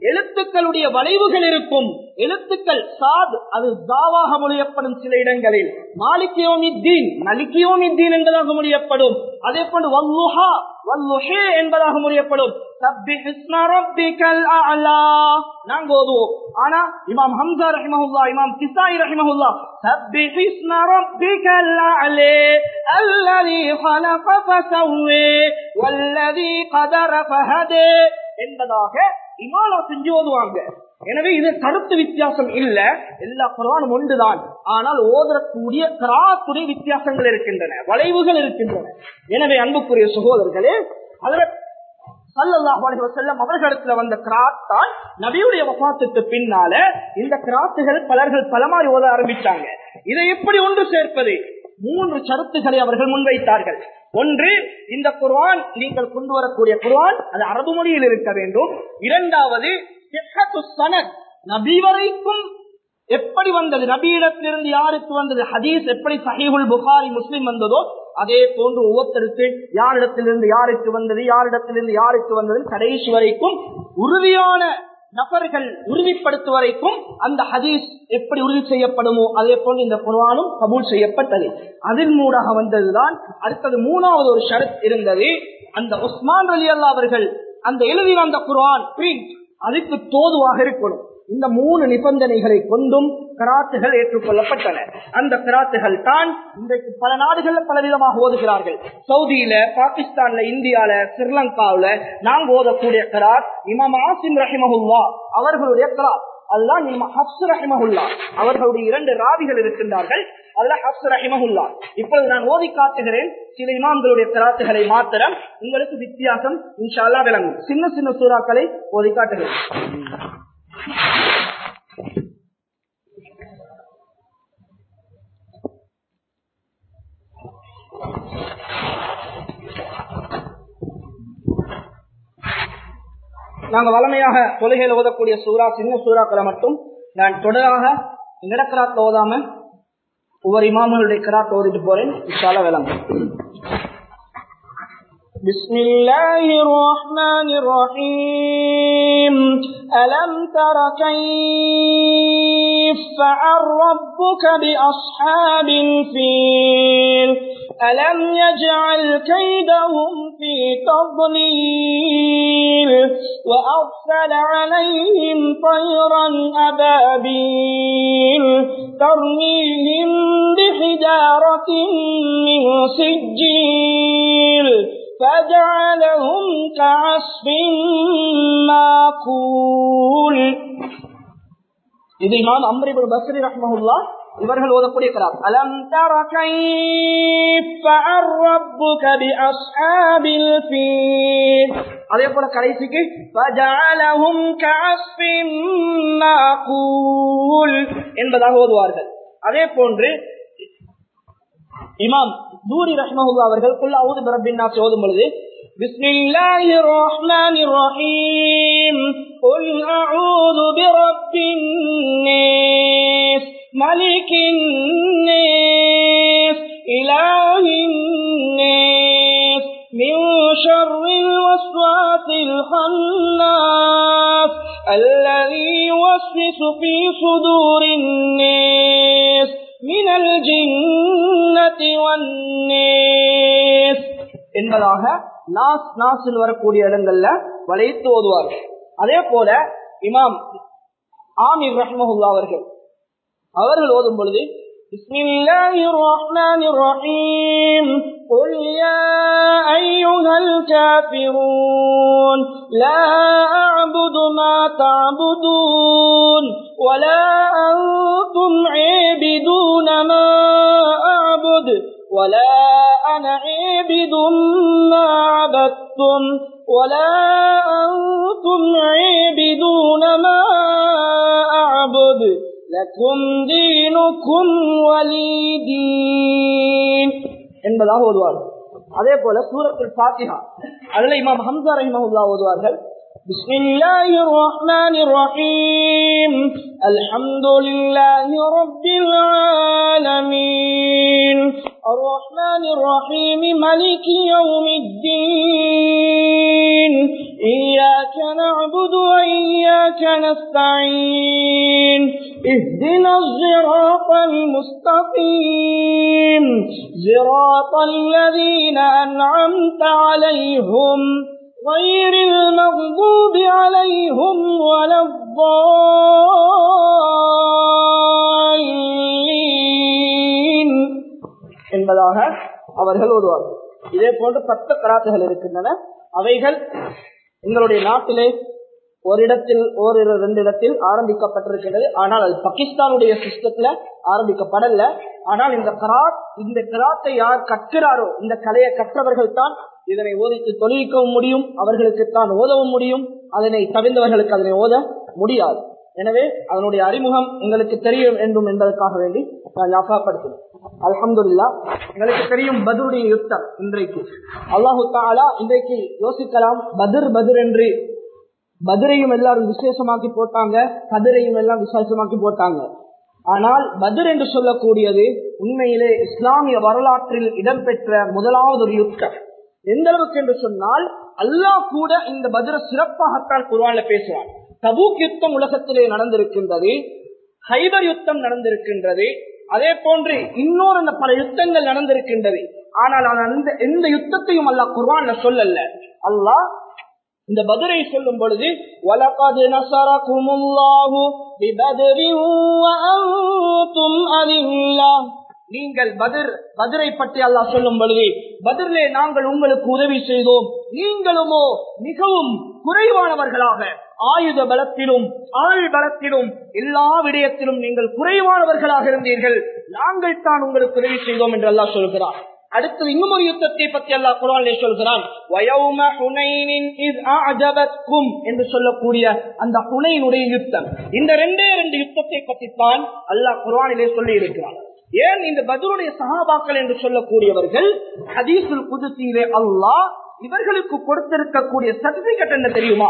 எழுத்துக்களுடைய வளைவுகள் இருக்கும் எழுத்துக்கள் சாத் அது தாவாக மொழியப்படும் சில இடங்களில் மாலிகியோமித்தீன் மலிகியோமித்தீன் என்பதாக மொழியப்படும் அதே போன்று வல்லுஹா வல்லுஹே என்பதாக மொழியப்படும் சப்பிஹ் இஸ்ம ரப்பிக்கல் அஅலா நாங்க ஓதுவோம் ஆனா இமாம் ஹம்சா ரஹிமஹுல்லா இமாம் கிசாய் ரஹிமஹுல்லா சப்பிஹ் இஸ்ம ரப்பிக்கல் அஅலே அல்லதி خلق فسوى والذي قدر فهدى என்பதாக இமாலா செஞ்சு ஓதுவாங்க எனவே இது கருத்து வித்தியாசம் இல்ல எல்லா குரானும் ஒன்றுதான் ஆனால் ஓதக்கூடிய கராத்துடைய வித்தியாசங்கள் இருக்கின்றன வளைவுகள் இருக்கின்றன எனவே அன்புக்குரிய சகோதரர்களே அதில் சல்லல்லாஹு அலைஹி வஸல்லம் அவர்களிடத்துல வந்த கிராத் தான் நபியுடைய வஃபாத்துக்கு பின்னால இந்த கிராத்துகள் பலர்கள் பலமாறி ஓத ஆரம்பிச்சாங்க இதை எப்படி ஒன்று சேர்ப்பது மூன்று சருத்துக்களை அவர்கள் முன்வைத்தார்கள் ஒன்று இந்த குர்ஆன் நீங்கள் கொண்டு வரக்கூடிய குர்ஆன் அது அரபு மொழியில் இருக்க வேண்டும் இரண்டாவது சிஹ்ஹத்து சனத் நபி வரைக்கும் எப்படி வந்தது நபியிடத்திலிருந்து யாருக்கு வந்தது ஹதீஸ் எப்படி சஹீஹுல் புகாரி முஸ்லிம் வந்ததோ அதே போன்று ஒவ்வொருத்தருக்கு யாரிடத்திலிருந்து யாருக்கு வந்தது யாரிடத்திலிருந்து யாருக்கு வந்தது கடைசி வரைக்கும் உறுதியான நபர்கள் உறுதிப்படுத்து வரைக்கும் அந்த ஹதீஸ் எப்படி உறுதி செய்யப்படுமோ அதே போன்று இந்த குர்ஆனும் கபூல் செய்யப்பட்டது அதன் மூடாக வந்ததுதான் அடுத்தது மூணாவது ஒரு ஷரத் இருந்தது அந்த உஸ்மான் அலி அல்லா அவர்கள் அந்த எழுதின அந்த குர்ஆன் பிரிண்ட் அதுக்கு தோதுவாக இருக்கணும் இந்த மூணு நிபந்தனைகளை கொண்டும் கராத்துகள் ஏற்றுக்கொள்ளப்பட்டன அந்த கராத்துகள் தான் இன்றைக்கு பல நாடுகள்ல பலவிதமாக ஓதுகிறார்கள் சவுதியில பாகிஸ்தான்ல இந்தியால ஸ்ரீலங்காவில நாங்க ஓதக்கூடிய கராத் இமாம் ஆசிம் ரஹிமஹுல்லா அவர்களுடைய கராத் அதுதான் இமாம் ஹப்ஸ் ரஹிமஹுல்லா அவர்களுடைய இரண்டு ராவிகள் இருக்கின்றார்கள் அதுல ஹப்ஸ் ரஹிமஹுல்லா இப்பொழுது நான் ஓதி காட்டுகிறேன் சில இமாம்களுடைய கராத்துகளை மாத்திரம் உங்களுக்கு வித்தியாசம் இன்ஷால்லா விளங்கும் சின்ன சின்ன சூறாக்களை ஓதி காட்டுகிறேன் நாங்க வளமையாக தொழுகையில் ஓதக்கூடிய சூறா சின்ன சூறாக்களை மட்டும் நான் தொடராக இடக்கராத் ஓதாம ஒவ்வொரு இமாமனுடைய கராத் ஓதிட்டு போறேன் இஷால விளங்கும் بسم الله الرحمن الرحيم ألم تر كيف فعل ربك بأصحاب الفيل ألم يجعل كيدهم في تضليل وأرسل عليهم طيرا أبابيل ترميهم بحجارة من سجيل فجعلهم كعصف معقول இது இமாம் அம்ரிபுல் பஸ்ரி ரஹ்மஹுல்லா இவர்கள் ஓதக்கூடிய கலாம் அலம் தர கைஃப ரப்புக பிஅஸ்ஹாபில் ஃபீல் அதே போல கடைசிக்கு ஃபஜஅலஹும் கஅஸ்ஃபின் மாகூல் என்பதாக ஓதுவார்கள் அதே போன்று இமாம் தூரி ரஹ்மஹுல்லா அவர்கள் குல் அவுது பிரபின் நாஸ் ஓதும் பொழுது بسم الله الرحمن الرحيم قل أعوذ برب الناس ملك الناس إله الناس من شر الوسواس الخناس الذي يوسوس في صدور الناس من الجنة والناس என்பதாக நாஸ் நாசில் வரக்கூடிய இடங்கள்ல வளைத்து ஓதுவார்கள் அதே போல இமாம் ஆமிர் ரஹ்மஹுல்லா அவர்கள் அவர்கள் ஓதும் பொழுது بسم الله الرحمن الرحيم قل يا أيها الكافرون لا أعبد ما تعبدون ولا أنتم عابدون ما أعبد ولا أنا عابد ما عبدتم ولا أنتم عابدون ما أعبد لكم دينكم ولي دين என்பதாக ஓதுவார்கள் அதே போல சூரத்துல் ஃபாத்திஹா அதுல இமாம் ஹம்சா ரஹிமஹுல்லா ஓதுவார்கள் بسم الله الرحمن الرحيم الحمد لله رب العالمين الرحمن الرحيم ملك يوم الدين إياك نعبد وإياك نستعين اهدنا الصراط المستقيم صراط الذين أنعمت عليهم غير المغضوب عليهم ولا الضالين என்பதாக அவர்கள் ஓதுவார்கள் இதே போன்று பத்து கராத்துகள் இருக்கின்றன அவைகள் எங்களுடைய நாட்டிலே ஒரு இடத்தில் ஓரிரு ரெண்டு இடத்தில் ஆரம்பிக்கப்பட்டிருக்கிறது ஆனால் அது பாகிஸ்தானுடைய சிஸ்டத்துல ஆரம்பிக்கப்படல ஆனால் இந்த கராத் இந்த கராத்தை யார் கற்கிறாரோ இந்த கலையை கற்றவர்கள் தான் இதனை ஓதித்து தொழிலிக்கவும் முடியும் அவர்களுக்கு தான் ஓதவும் முடியும் அதனை தவிர்ந்தவர்களுக்கு அதனை ஓத முடியாது எனவே அதனுடைய அறிமுகம் எங்களுக்கு தெரியும் வேண்டும் என்பதற்காக வேண்டி நான் ஞாபகப்படுத்தினேன் அலமதுல்லா எங்களுக்கு தெரியும் பதருடைய யுத்தம் இன்றைக்கு அல்லாஹு தாலா இன்றைக்கு யோசிக்கலாம் பத்ர் பத்ர் என்று பத்ரையும் எல்லாரும் விசேஷமாக்கி போட்டாங்க கதிரையும் எல்லாம் விசேஷமாக்கி போட்டாங்க ஆனால் பத்ர் என்று சொல்லக்கூடியது உண்மையிலே இஸ்லாமிய வரலாற்றில் இடம்பெற்ற முதலாவது ஒரு யுத்தம் எந்த அளவுக்கு என்று சொன்னால் அல்லாஹ் கூட இந்த பத்ர சிறப்பாகத்தான் குர்வான்ல பேசுவான் தபூக் யுத்தம் உலகத்திலே நடந்திருக்கின்றது ஹைபர் யுத்தம் நடந்திருக்கின்றது அதே போன்று இன்னொரு அந்த பல யுத்தங்கள் நடந்திருக்கின்றது ஆனால் அந்த எந்த யுத்தத்தையும் அல்லாஹ் குர்வான்ல சொல்லல அல்லாஹ் இந்த பதிரை சொல்லும் பொழுது وَلَقَدْ نَصَرَكُمُ اللَّهُ بِبَدْرٍ وَأَنْتُمْ أَذِلَّةٌ நீங்கள் பதிர் பதிரை பற்றி அல்லாஹ் சொல்லும் பொழுது பதிலே நாங்கள் உங்களுக்கு உதவி செய்தோம் நீங்களுமோ மிகவும் குறைவானவர்களாக ஆயுத பலத்திலும் ஆள் பலத்திலும் எல்லா விடயத்திலும் நீங்கள் குறைவானவர்களாக இருந்தீர்கள் நாங்கள் தான் உங்களுக்கு உதவி செய்தோம் என்று அல்லாஹ் சொல்கிறார் அடுத்து இன்னும் ஒரு யுத்தத்தை பற்றி அல்லாஹ் குரானிலே சொல்கிறான் என்று சொல்லக்கூடிய அந்த ஹுனைனுடைய யுத்தம் இந்த ரெண்டே ரெண்டு யுத்தத்தை பற்றித்தான் அல்லாஹ் குரானிலே சொல்லி இருக்கிறான் ஏன் இந்த பதிலுடைய சகாபாக்கள் என்று சொல்லக்கூடியவர்கள் ஹதீசுல் புதுசீலே அல்லாஹ் இவர்களுக்கு கொடுத்திருக்கக்கூடிய சர்டிபிகேட் என்ன தெரியுமா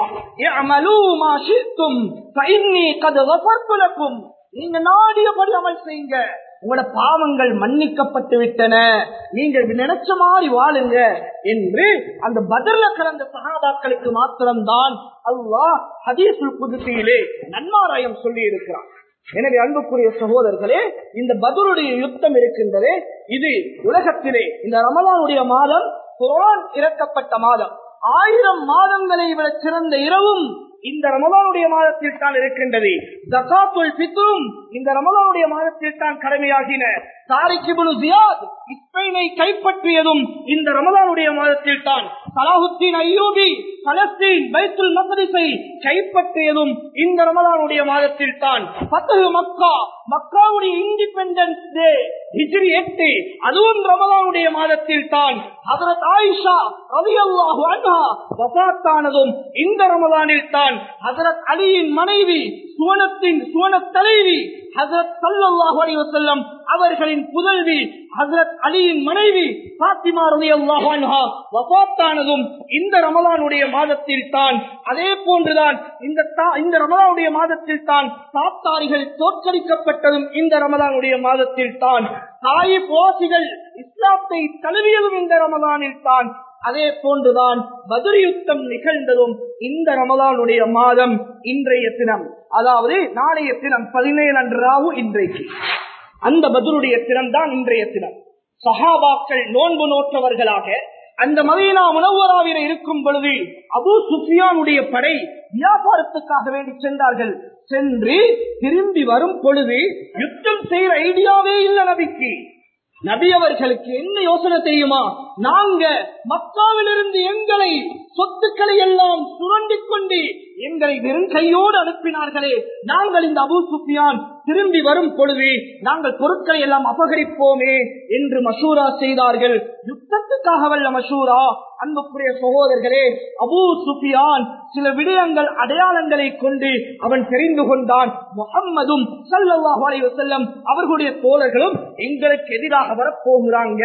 நீங்க நாடியபடி அமல் செய்யுங்க உங்களோட பாவங்கள் மன்னிக்கப்பட்டு விட்டன நீங்கள் நினைச்ச மாதிரி வாழுங்க என்று அந்த பதில கலந்த சகாபாக்களுக்கு மாத்திரம்தான் அல்லாஹ் ஹதீசுல் புதுசையிலே நன்மாராயம் சொல்லி இருக்கிறான் எனவே அன்புக்குரிய சகோதரர்களே இந்த பதிலுடைய யுத்தம் இருக்கின்றதே இது உலகத்திலே இந்த ரமலானுடைய மாதம் குரான் இறக்கப்பட்ட மாதம் ஆயிரம் மாதங்களை விட சிறந்த இரவும் இந்த ரமலானுடைய மாதத்தில் தான் இருக்கின்றது ஜகாத்துல் பித்ரும் இந்த ரமலானுடைய மாதத்தில் தான் கடமையாகின தாரிகிபுல் ஜியாத் இஸ்பெயினை கைப்பற்றியதும் இந்த ரமலானுடைய மாதத்தில் தான் சலாஹுத்தீன் ஐயூபி பலஸ்தீன் பைத்துல் மக்ரிஸை கைப்பற்றியதும் இந்த ரமலானுடைய மாதத்தில் தான் பத்தகு மக்கா மக்காவுடைய இண்டிபெண்டன்ஸ் டே ஹிஜ்ரி எட்டு அதுவும் ரமலானுடைய மாதத்தில் தான் ஹசரத் ஆயிஷா ரவி அல்லாஹு அன்ஹா வபாத்தானதும் இந்த ரமலானில் தான் ஹசரத் அலியின் மனைவி சுவனத்தின் சுவன தலைவி ஹசரத் சல்லாஹு அலி வசல்லம் அவர்களின் புதல்வி ஹசரத் அலியின் மனைவி பாத்திமா ரவி அல்லாஹு அன்ஹா வபாத்தானதும் இந்த ரமலானுடைய மாதத்தில் தான் அதே போன்றுதான் இந்த இந்த ரமலானுடைய மாதத்தில் தான் சாத்தாரிகள் தோற்கடிக்கப்பட்டதும் இந்த ரமலானுடைய மாதத்தில் தான் தாய் போசிகள் இஸ்லாத்தை தழுவியதும் இந்த ரமலானில் தான் அதே போன்றுதான் பதில் யுத்தம் நிகழ்ந்ததும் இந்த ரமலானுடைய மாதம் இன்றைய தினம் அதாவது நாளைய தினம் பதினேழு அன்றாவு இன்றைக்கு அந்த பதிலுடைய தினம் தான் இன்றைய தினம் சஹாபாக்கள் நோன்பு நோற்றவர்களாக அந்த மதீனா முனவராவில இருக்கும் பொழுது அபு சுஃபியானுடைய படை வியாபாரத்துக்காக வேண்டி சென்றார்கள் சென்று திரும்பி வரும் பொழுது யுத்தம் செய்யற ஐடியாவே இல்லை நபிக்கு நபி அவர்களுக்கு என்ன யோசனை தெரியுமா நாங்க மக்காவிலிருந்து எங்களை சொத்துக்களை எல்லாம் சுரண்டிக் கொண்டு எங்களை வெறும் கையோடு அனுப்பினார்களே நாங்கள் இந்த அபு சுஃபியான் திரும்பி வரும் பொழுது நாங்கள் பொருட்களை எல்லாம் அபகரிப்போமே என்று மசூரா செய்தார்கள் யுத்தத்துக்காக வல்ல மசூரா அன்புக்குரிய சகோதரர்களே அபு சுஃபியான் சில விடயங்கள் அடையாளங்களை கொண்டு அவன் தெரிந்து கொண்டான் முகம்மதும் சல்லாஹ் செல்லம் அவர்களுடைய தோழர்களும் எங்களுக்கு எதிராக வரப்போகிறாங்க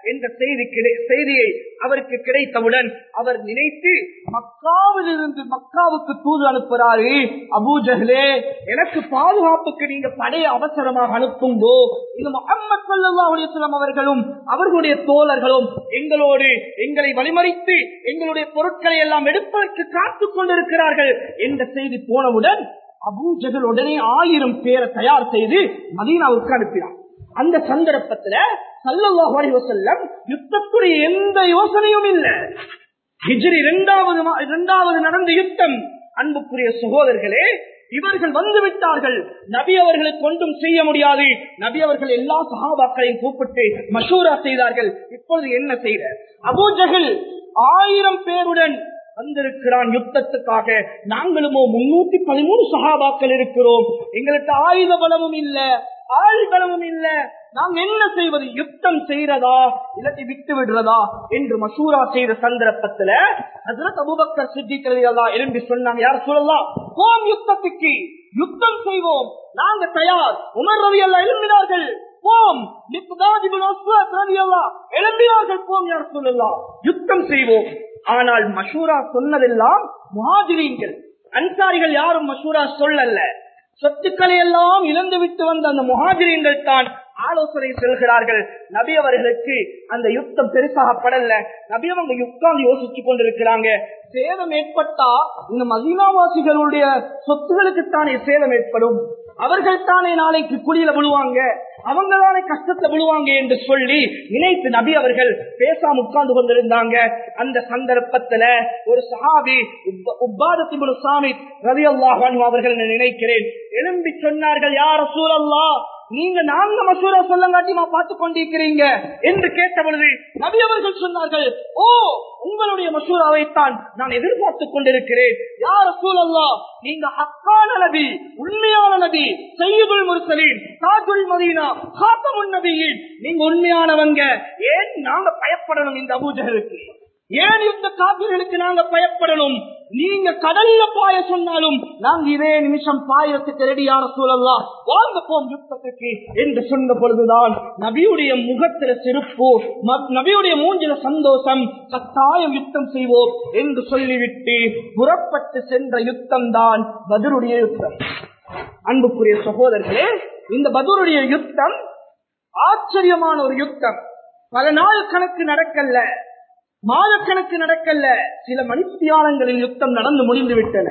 என்ற செய்தி கிடை- செய்தியை அவருக்கு கிடைத்தவுடன் அவர் நினைத்து மக்காவிலிருந்து மக்காவுக்கு தூது அனுப்புறாரு அபூஜஹ்லே எனக்கு பாதுகாப்புக்கு நீங்க படைய அவசரமாக அனுப்புங்கோ இது முகமது சல்லல்லாஹு அலைஹி வஸல்லம் அவர்களும் அவர்களுடைய தோழர்களும் எங்களோடு எங்களை வழிமறித்து எங்களுடைய பொருட்களை எல்லாம் எடுப்பதற்கு காத்துக் கொண்டிருக்கிறார்கள் என்ற செய்தி போனவுடன் அபூஜகல் உடனே ஆயிரம் பேரை தயார் செய்து மதீனாவுக்கு அனுப்பினார் அந்த சந்தர்ப்பத்துல சல்லல்லாஹு அலைஹி வஸல்லம் யுத்தத்துடைய எந்த யோசனையும் இல்லை ஹிஜ்ரி இரண்டாவது மா- இரண்டாவது நடந்த யுத்தம் அன்புக்குரிய சகோதரர்களே இவர்கள் வந்து விட்டார்கள் நபி அவர்களுக்கு ஒன்றும் செய்ய முடியாது நபி அவர்கள் எல்லா சகாபாக்களையும் கூப்பிட்டு மஷூரா செய்தார்கள் இப்பொழுது என்ன செய்த அபூஜகல் ஆயிரம் பேருடன் வந்திருக்கிறான் யுத்தத்துக்காக நாங்களுமோ முன்னூத்தி பதிமூணு சகாபாக்கள் இருக்கிறோம் எங்களுக்கு ஆயுத பலமும் இல்ல ஆள் பலமும் இல்ல நாம் என்ன செய்வது யுத்தம் செய்யறதா இல்லாட்டி விட்டு விடுறதா என்று மசூரா செய்த சந்தர்ப்பத்துல ஹசரத் அபூபக்கர் சித்திக்கிறது எல்லாம் எழும்பி சொன்னாங்க யார் சொல்லலாம் போம் யுத்தத்துக்கு யுத்தம் செய்வோம் நாங்க தயார் உமர் ரவி எல்லாம் எழும்பினார்கள் போம் மிக்தாத் இப்னு அஸ்வத் ரலியல்லாஹு எழும்பினார்கள் போம் யார் சொல்லலாம் யுத்தம் செய்வோம் ஆனால் மஷூரா சொன்னதெல்லாம் முஹாஜிரீன்கள் அன்சாரிகள் யாரும் மஷூரா சொல்லல சொத்துக்களை எல்லாம் இழந்து விட்டு வந்த அந்த முஹாஜிரீன்கள் தான் ஆலோசனை செல்கிறார்கள் நபி அவர்களுக்கு அந்த யுத்தம் பெருசாகப்படல நபி அவங்க யுத்தம் யோசிச்சு கொண்டிருக்கிறாங்க சேதம் ஏற்பட்டா இந்த மதீனாவாசிகளுடைய சொத்துகளுக்கு தானே சேதம் ஏற்படும் அவர்கள் தானே நாளைக்கு குழியில விழுவாங்க அவங்க தானே கஷ்டத்தை விழுவாங்க என்று சொல்லி நினைத்து நபி அவர்கள் பேசாம உட்கார்ந்து கொண்டிருந்தாங்க அந்த சந்தர்ப்பத்துல ஒரு சஹாபி உப்பாதத்தின் சாமி ரவி அல்லாஹ் அவர்கள் நான் நினைக்கிறேன் எழும்பி சொன்னார்கள் யார் சூழல்லா நீங்க நாங்க மசூரா சொல்லங்காட்டிமா பார்த்து கொண்டிருக்கிறீங்க என்று கேட்ட பொழுது நபி அவர்கள் சொன்னார்கள் ஓ உங்களுடைய மசூராவைத்தான் நான் எதிர்பார்த்துக் கொண்டிருக்கிறேன் யார் சூழல்லா நீங்க ஹக்கான நபி உண்மையான நபி சையதுல் முர்சலீன் தாஜுல் மதீனா ஹாத்தமுன் நபியின் நீங்க உண்மையானவங்க ஏன் நாங்க பயப்படணும் இந்த அபூஜகளுக்கு ஏன் இந்த காப்பீர்களுக்கு நாங்க பயப்படணும் நீங்க கடல்ல பாய சொன்னாலும் நாங்க இதே நிமிஷம் பாயத்துக்கு ரெடியான சூழல்லாம் வாங்க போம் யுத்தத்துக்கு என்று சொன்ன பொழுதுதான் நபியுடைய முகத்தில சிரிப்பு ம- நபியுடைய மூஞ்சில சந்தோஷம் கட்டாயம் யுத்தம் செய்வோம் என்று சொல்லிவிட்டு புறப்பட்டு சென்ற யுத்தம் தான் பதிலுடைய யுத்தம் அன்புக்குரிய சகோதரர்களே இந்த பதுருடைய யுத்தம் ஆச்சரியமான ஒரு யுத்தம் பல நாள் கணக்கு நடக்கல மாதக்கணக்கு நடக்கல சில மணித்தியாலங்களில் யுத்தம் நடந்து முடிந்து விட்டன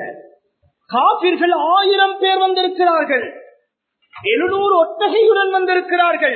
காபிர்கள் ஆயிரம் பேர் வந்திருக்கிறார்கள் எழுநூறு ஒட்டகையுடன் வந்திருக்கிறார்கள்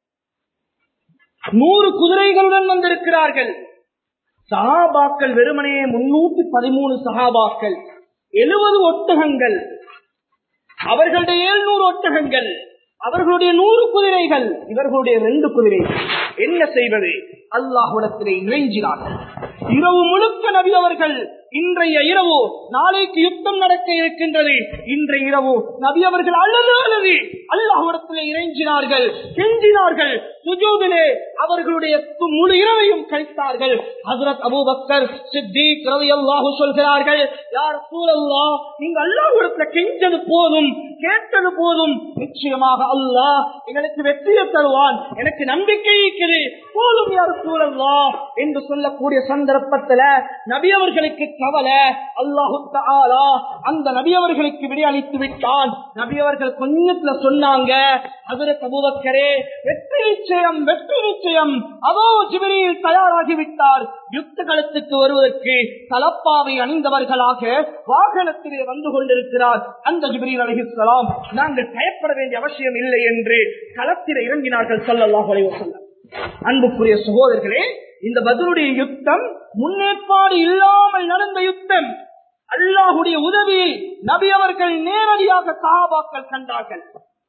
நூறு குதிரைகளுடன் வந்திருக்கிறார்கள் சஹாபாக்கள் வெறுமனே முன்னூத்தி பதிமூணு சஹாபாக்கள் எழுபது ஒட்டகங்கள் அவர்களுடைய எழுநூறு ஒட்டகங்கள் அவர்களுடைய நூறு குதிரைகள் இவர்களுடைய ரெண்டு குதிரைகள் என்ன செய்வது அல்லாஹுடத்திலே இறைஞ்சினார்கள் இரவு முழுக்க நபி அவர்கள் இன்றைய இரவு நாளைக்கு யுத்தம் நடக்க இருக்கின்றது இன்றைய இரவு நபி அவர்கள் அழுது அழுது அல்லாஹுடத்திலே இறைஞ்சினார்கள் கெஞ்சினார்கள் சுஜூதிலே அவர்களுடைய து- முழு இரவையும் கழித்தார்கள் ஹசரத் அபூபக்கர் சித்திக் ரலியல்லாஹு சொல்கிறார்கள் யார் சூழல்லா நீங்க அல்லாஹ்விடத்துல கெஞ்சது போதும் கேட்டது போதும் நிச்சயமாக அல்லாஹ் எங்களுக்கு வெற்றியை தருவான் எனக்கு நம்பிக்கை இருக்குது போதும் யார் சூழல்லா என்று சொல்லக்கூடிய சந்தர்ப்பத்துல நபி அவர்களுக்கு கவலை அல்லாஹு தஆலா அந்த நபி அவர்களுக்கு விடையளித்து விட்டான் நபி அவர்கள் கொஞ்சத்துல சொன்னாங்க ஹசரத் அபூபக்கரே வெற்றி நிச்சயம் வெற்றி நிச்சயம் அதோ ஜிபிரியில் தயாராகிவிட்டார் யுத்த களத்துக்கு வருவதற்கு தலப்பாவை அணிந்தவர்களாக வாகனத்திலே வந்து கொண்டிருக்கிறார் அந்த ஜிபிரில் அலிஹிஸ்லாம் நாங்கள் பயப்பட வேண்டிய அவசியம் இல்லை என்று களத்தில் இறங்கினார்கள் ஸல்லல்லாஹு அலைஹி வஸல்லம் அன்புக்குரிய சகோதரர்களே இந்த பதிலுடைய யுத்தம் முன்னேற்பாடு இல்லாமல் நடந்த யுத்தம் அல்லாஹுடைய உதவியை நபி அவர்கள் நேரடியாக சஹாபாக்கள் கண்டார்கள்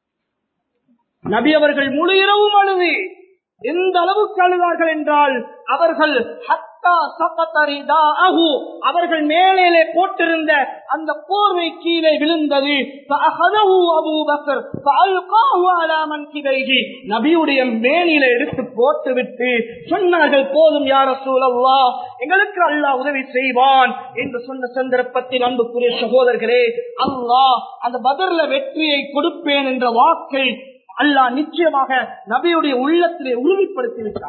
நபி அவர்கள் முழு இரவும் அழுது எந்த அளவுக்கு அழுதார்கள் என்றால் அவர்கள் ஹத்தா சகத ரிதாஅஹு, அவர்கள் மேலே போட்டிருந்த அந்த போர்வை கீழே விழுந்தது فأخذه أبو بكر فألقاه على منكبيه. நபியுடைய மேனில எடுத்து போட்டுவிட்டு சொன்னார்கள் போதும் யார சூழல்லா எங்களுக்கு அல்லாஹ் உதவி செய்வான் என்று சொன்ன சந்தர்ப்பத்தில் அன்புக்குரிய சகோதரர்களே அல்லாஹ் அந்த பதர்ல வெற்றியை கொடுப்பேன் என்ற வாக்கை அல்லாஹ் நிச்சயமாக நபியுடைய உள்ளத்திலே உறுதிப்படுத்தி விட்டார்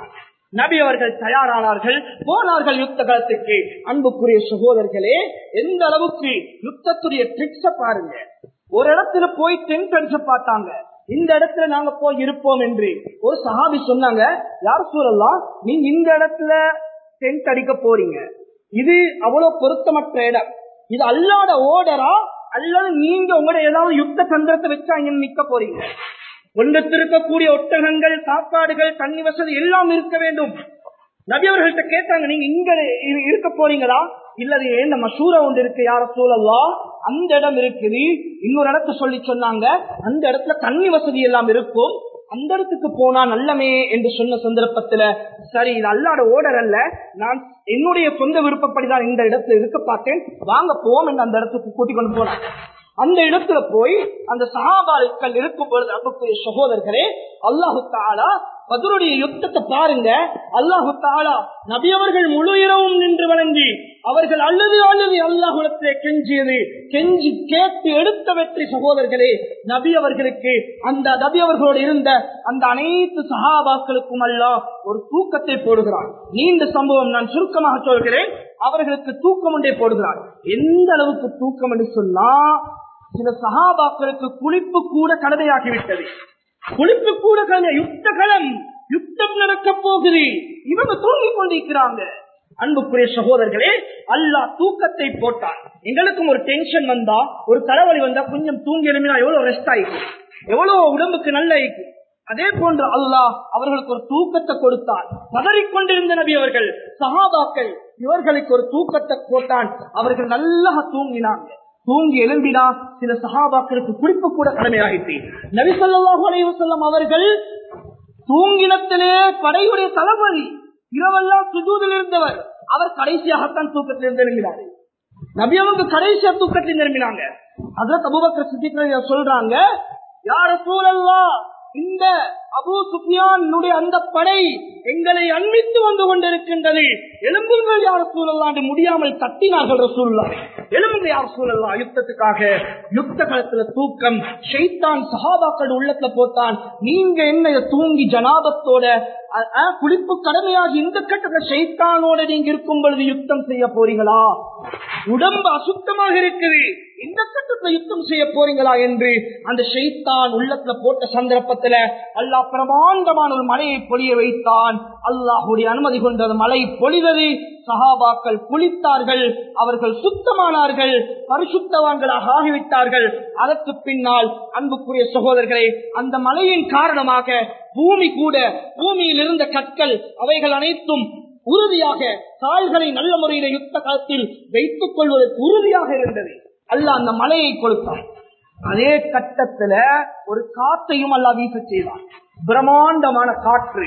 நபி அவர்கள் தயாரானார்கள் போனார்கள் யுத்த காலத்துக்கு அன்புக்குரிய சகோதரர்களே எந்த அளவுக்கு யுத்தத்துடைய ட்ரிக்ஸ பாருங்க ஒரு இடத்துல போய் டென்ட் அடிச்சு பார்த்தாங்க இந்த இடத்துல நாங்க போய் இருப்போம் என்று ஒரு சஹாபி சொன்னாங்க யார் சூழல்லாம் நீங்க இந்த இடத்துல டென்ட் அடிக்க போறீங்க இது அவ்வளவு பொருத்தமற்ற இடம் இது அல்லாத ஓடரா அல்லது நீங்க உங்களோட ஏதாவது யுத்த தந்திரத்தை வச்சு அங்க நிக்க போறீங்க ஒன்றத்திருக்கக்கூடிய ஒட்டகங்கள் சாப்பாடுகள் தண்ணி வசதி எல்லாம் இருக்க வேண்டும் நபி அவர்கள்ட்ட கேட்டாங்க நீங்க இங்க இரு- இருக்க போறீங்களா இல்லது ஏன் மசூரா ஒன்று இருக்கு யார சூழல்லா அந்த இடம் இருக்குது இன்னொரு இடத்த சொல்லி சொன்னாங்க அந்த இடத்துல தண்ணி வசதி எல்லாம் இருக்கும் அந்த இடத்துக்கு போனா நல்லமே என்று சொன்ன சந்தர்ப்பத்துல சரி இது அல்லாட ஓடர் அல்ல நான் என்னுடைய சொந்த விருப்பப்படிதான் இந்த இடத்துல இருக்க பார்த்தேன் வாங்க போவோம் என்று அந்த இடத்துக்கு கூட்டிக் கொண்டு போனாங்க அந்த இடத்துல போய் அந்த சகாபாக்கள் இருக்கும் பொழுது அன்புக்குரிய சகோதரர்களே அல்லாஹு தாலா பதிலுடைய யுத்தத்தை பாருங்க அல்லாஹு தாலா நபியவர்கள் முழு இரவும் நின்று வணங்கி அவர்கள் அல்லது அல்லது அல்லாஹுலத்திலே கெஞ்சியது கெஞ்சி கேட்டு எடுத்த வெற்றி சகோதரர்களே நபி அவர்களுக்கு அந்த நபி அவர்களோடு இருந்த அந்த அனைத்து சகாபாக்களுக்கும் அல்லாஹ் ஒரு தூக்கத்தை போடுகிறான் நீண்ட சம்பவம் நான் சுருக்கமாக சொல்கிறேன் அவர்களுக்கு தூக்கம் ஒன்றே போடுகிறான் எந்த அளவுக்கு தூக்கம் என்று சொன்னா சில சகாபாக்களுக்கு குளிப்பு கூட கடமையாகிவிட்டது குளிப்பு கூட கடமை யுத்த களம் யுத்தம் நடக்க போகுது இவங்க தூங்கிக் கொண்டிருக்கிறாங்க அன்புக்குரிய சகோதரர்களே அல்லாஹ் தூக்கத்தை போட்டான் எங்களுக்கும் ஒரு டென்ஷன் வந்தா ஒரு தலைவலி வந்தா கொஞ்சம் தூங்கி எழுமினா எவ்வளவு ரெஸ்ட் ஆயிக்கும் எவ்வளவு உடம்புக்கு நல்ல ஆயிக்கும் அதே போன்று அல்லாஹ் அவர்களுக்கு ஒரு தூக்கத்தை கொடுத்தான் பதறிக்கொண்டிருந்த நபி அவர்கள் சஹாபாக்கள் இவர்களுக்கு ஒரு தூக்கத்தை போட்டான் அவர்கள் நல்லா தூங்கினாங்க தூங்கி எழும்பினா சில சஹாபாக்களுக்கு குளிப்பு கூட கடமையாகிட்டு நபி ஸல்லல்லாஹு அலைஹி வஸல்லம் அவர்கள் தூங்கினத்திலே படையுடைய தளபதி இரவெல்லாம் சுஜூதில் இருந்தவர் அவர் கடைசியாகத்தான் தூக்கத்தில் இருந்து எழும்பினார் நபி அவங்க கடைசியா தூக்கத்தில் நிரம்பினாங்க அதுல அபூபக்கர் சித்திகளை சொல்றாங்க யார சூழல்லா இந்த அபூ சுஃபியானுடைய அந்த படை எங்களை அண்மித்து வந்து கொண்டிருக்கின்றது எலும்புங்கள் யார் சூழல்லாண்டு முடியாமல் தட்டினார்கள் ரசூல்லா எலும்புங்க யார் சூழல்லா யுத்தத்துக்காக யுத்த காலத்துல தூக்கம் ஷைத்தான் சஹாபாக்கள் உள்ளத்துல போட்டான் நீங்க என்ன இதை தூங்கி ஜனாபத்தோட அ- அ, குளிப்பு கடமையாகி இந்த கட்டத்துல ஷைத்தானோட நீங்க இருக்கும் பொழுது யுத்தம் செய்ய போறீங்களா உடம்பு அசுத்தமாக இருக்குது இந்த கட்டத்துல யுத்தம் செய்ய போறீங்களா என்று அந்த ஷைத்தான் உள்ளத்துல போட்ட சந்தர்ப்பத்துல அல்லாஹ் பிரமாண்டமான ஒரு மழையை பொழிய வைத்தான் அல்லாஹுடைய அனுமதி கொண்டு அந்த மழை பொழிதது சஹாபாக்கள் குளித்தார்கள் அவர்கள் சுத்தமானார்கள் பரிசுத்தவான்களாக ஆகிவிட்டார்கள் அதற்கு பின்னால் அன்புக்குரிய சகோதரர்களே அந்த மழையின் காரணமாக பூமி கூட பூமியில் இருந்த கற்கள் அவைகள் அனைத்தும் உறுதியாக கால்களை நல்ல முறையில யுத்த காலத்தில் வைத்துக் கொள்வதற்கு உறுதியாக இருந்தது அல்லாஹ் அந்த மலையை கொடுத்தான் அதே கட்டத்துல ஒரு காத்தையும் அல்லாஹ் வீச செய்தான் பிரம்மாண்டமான காற்று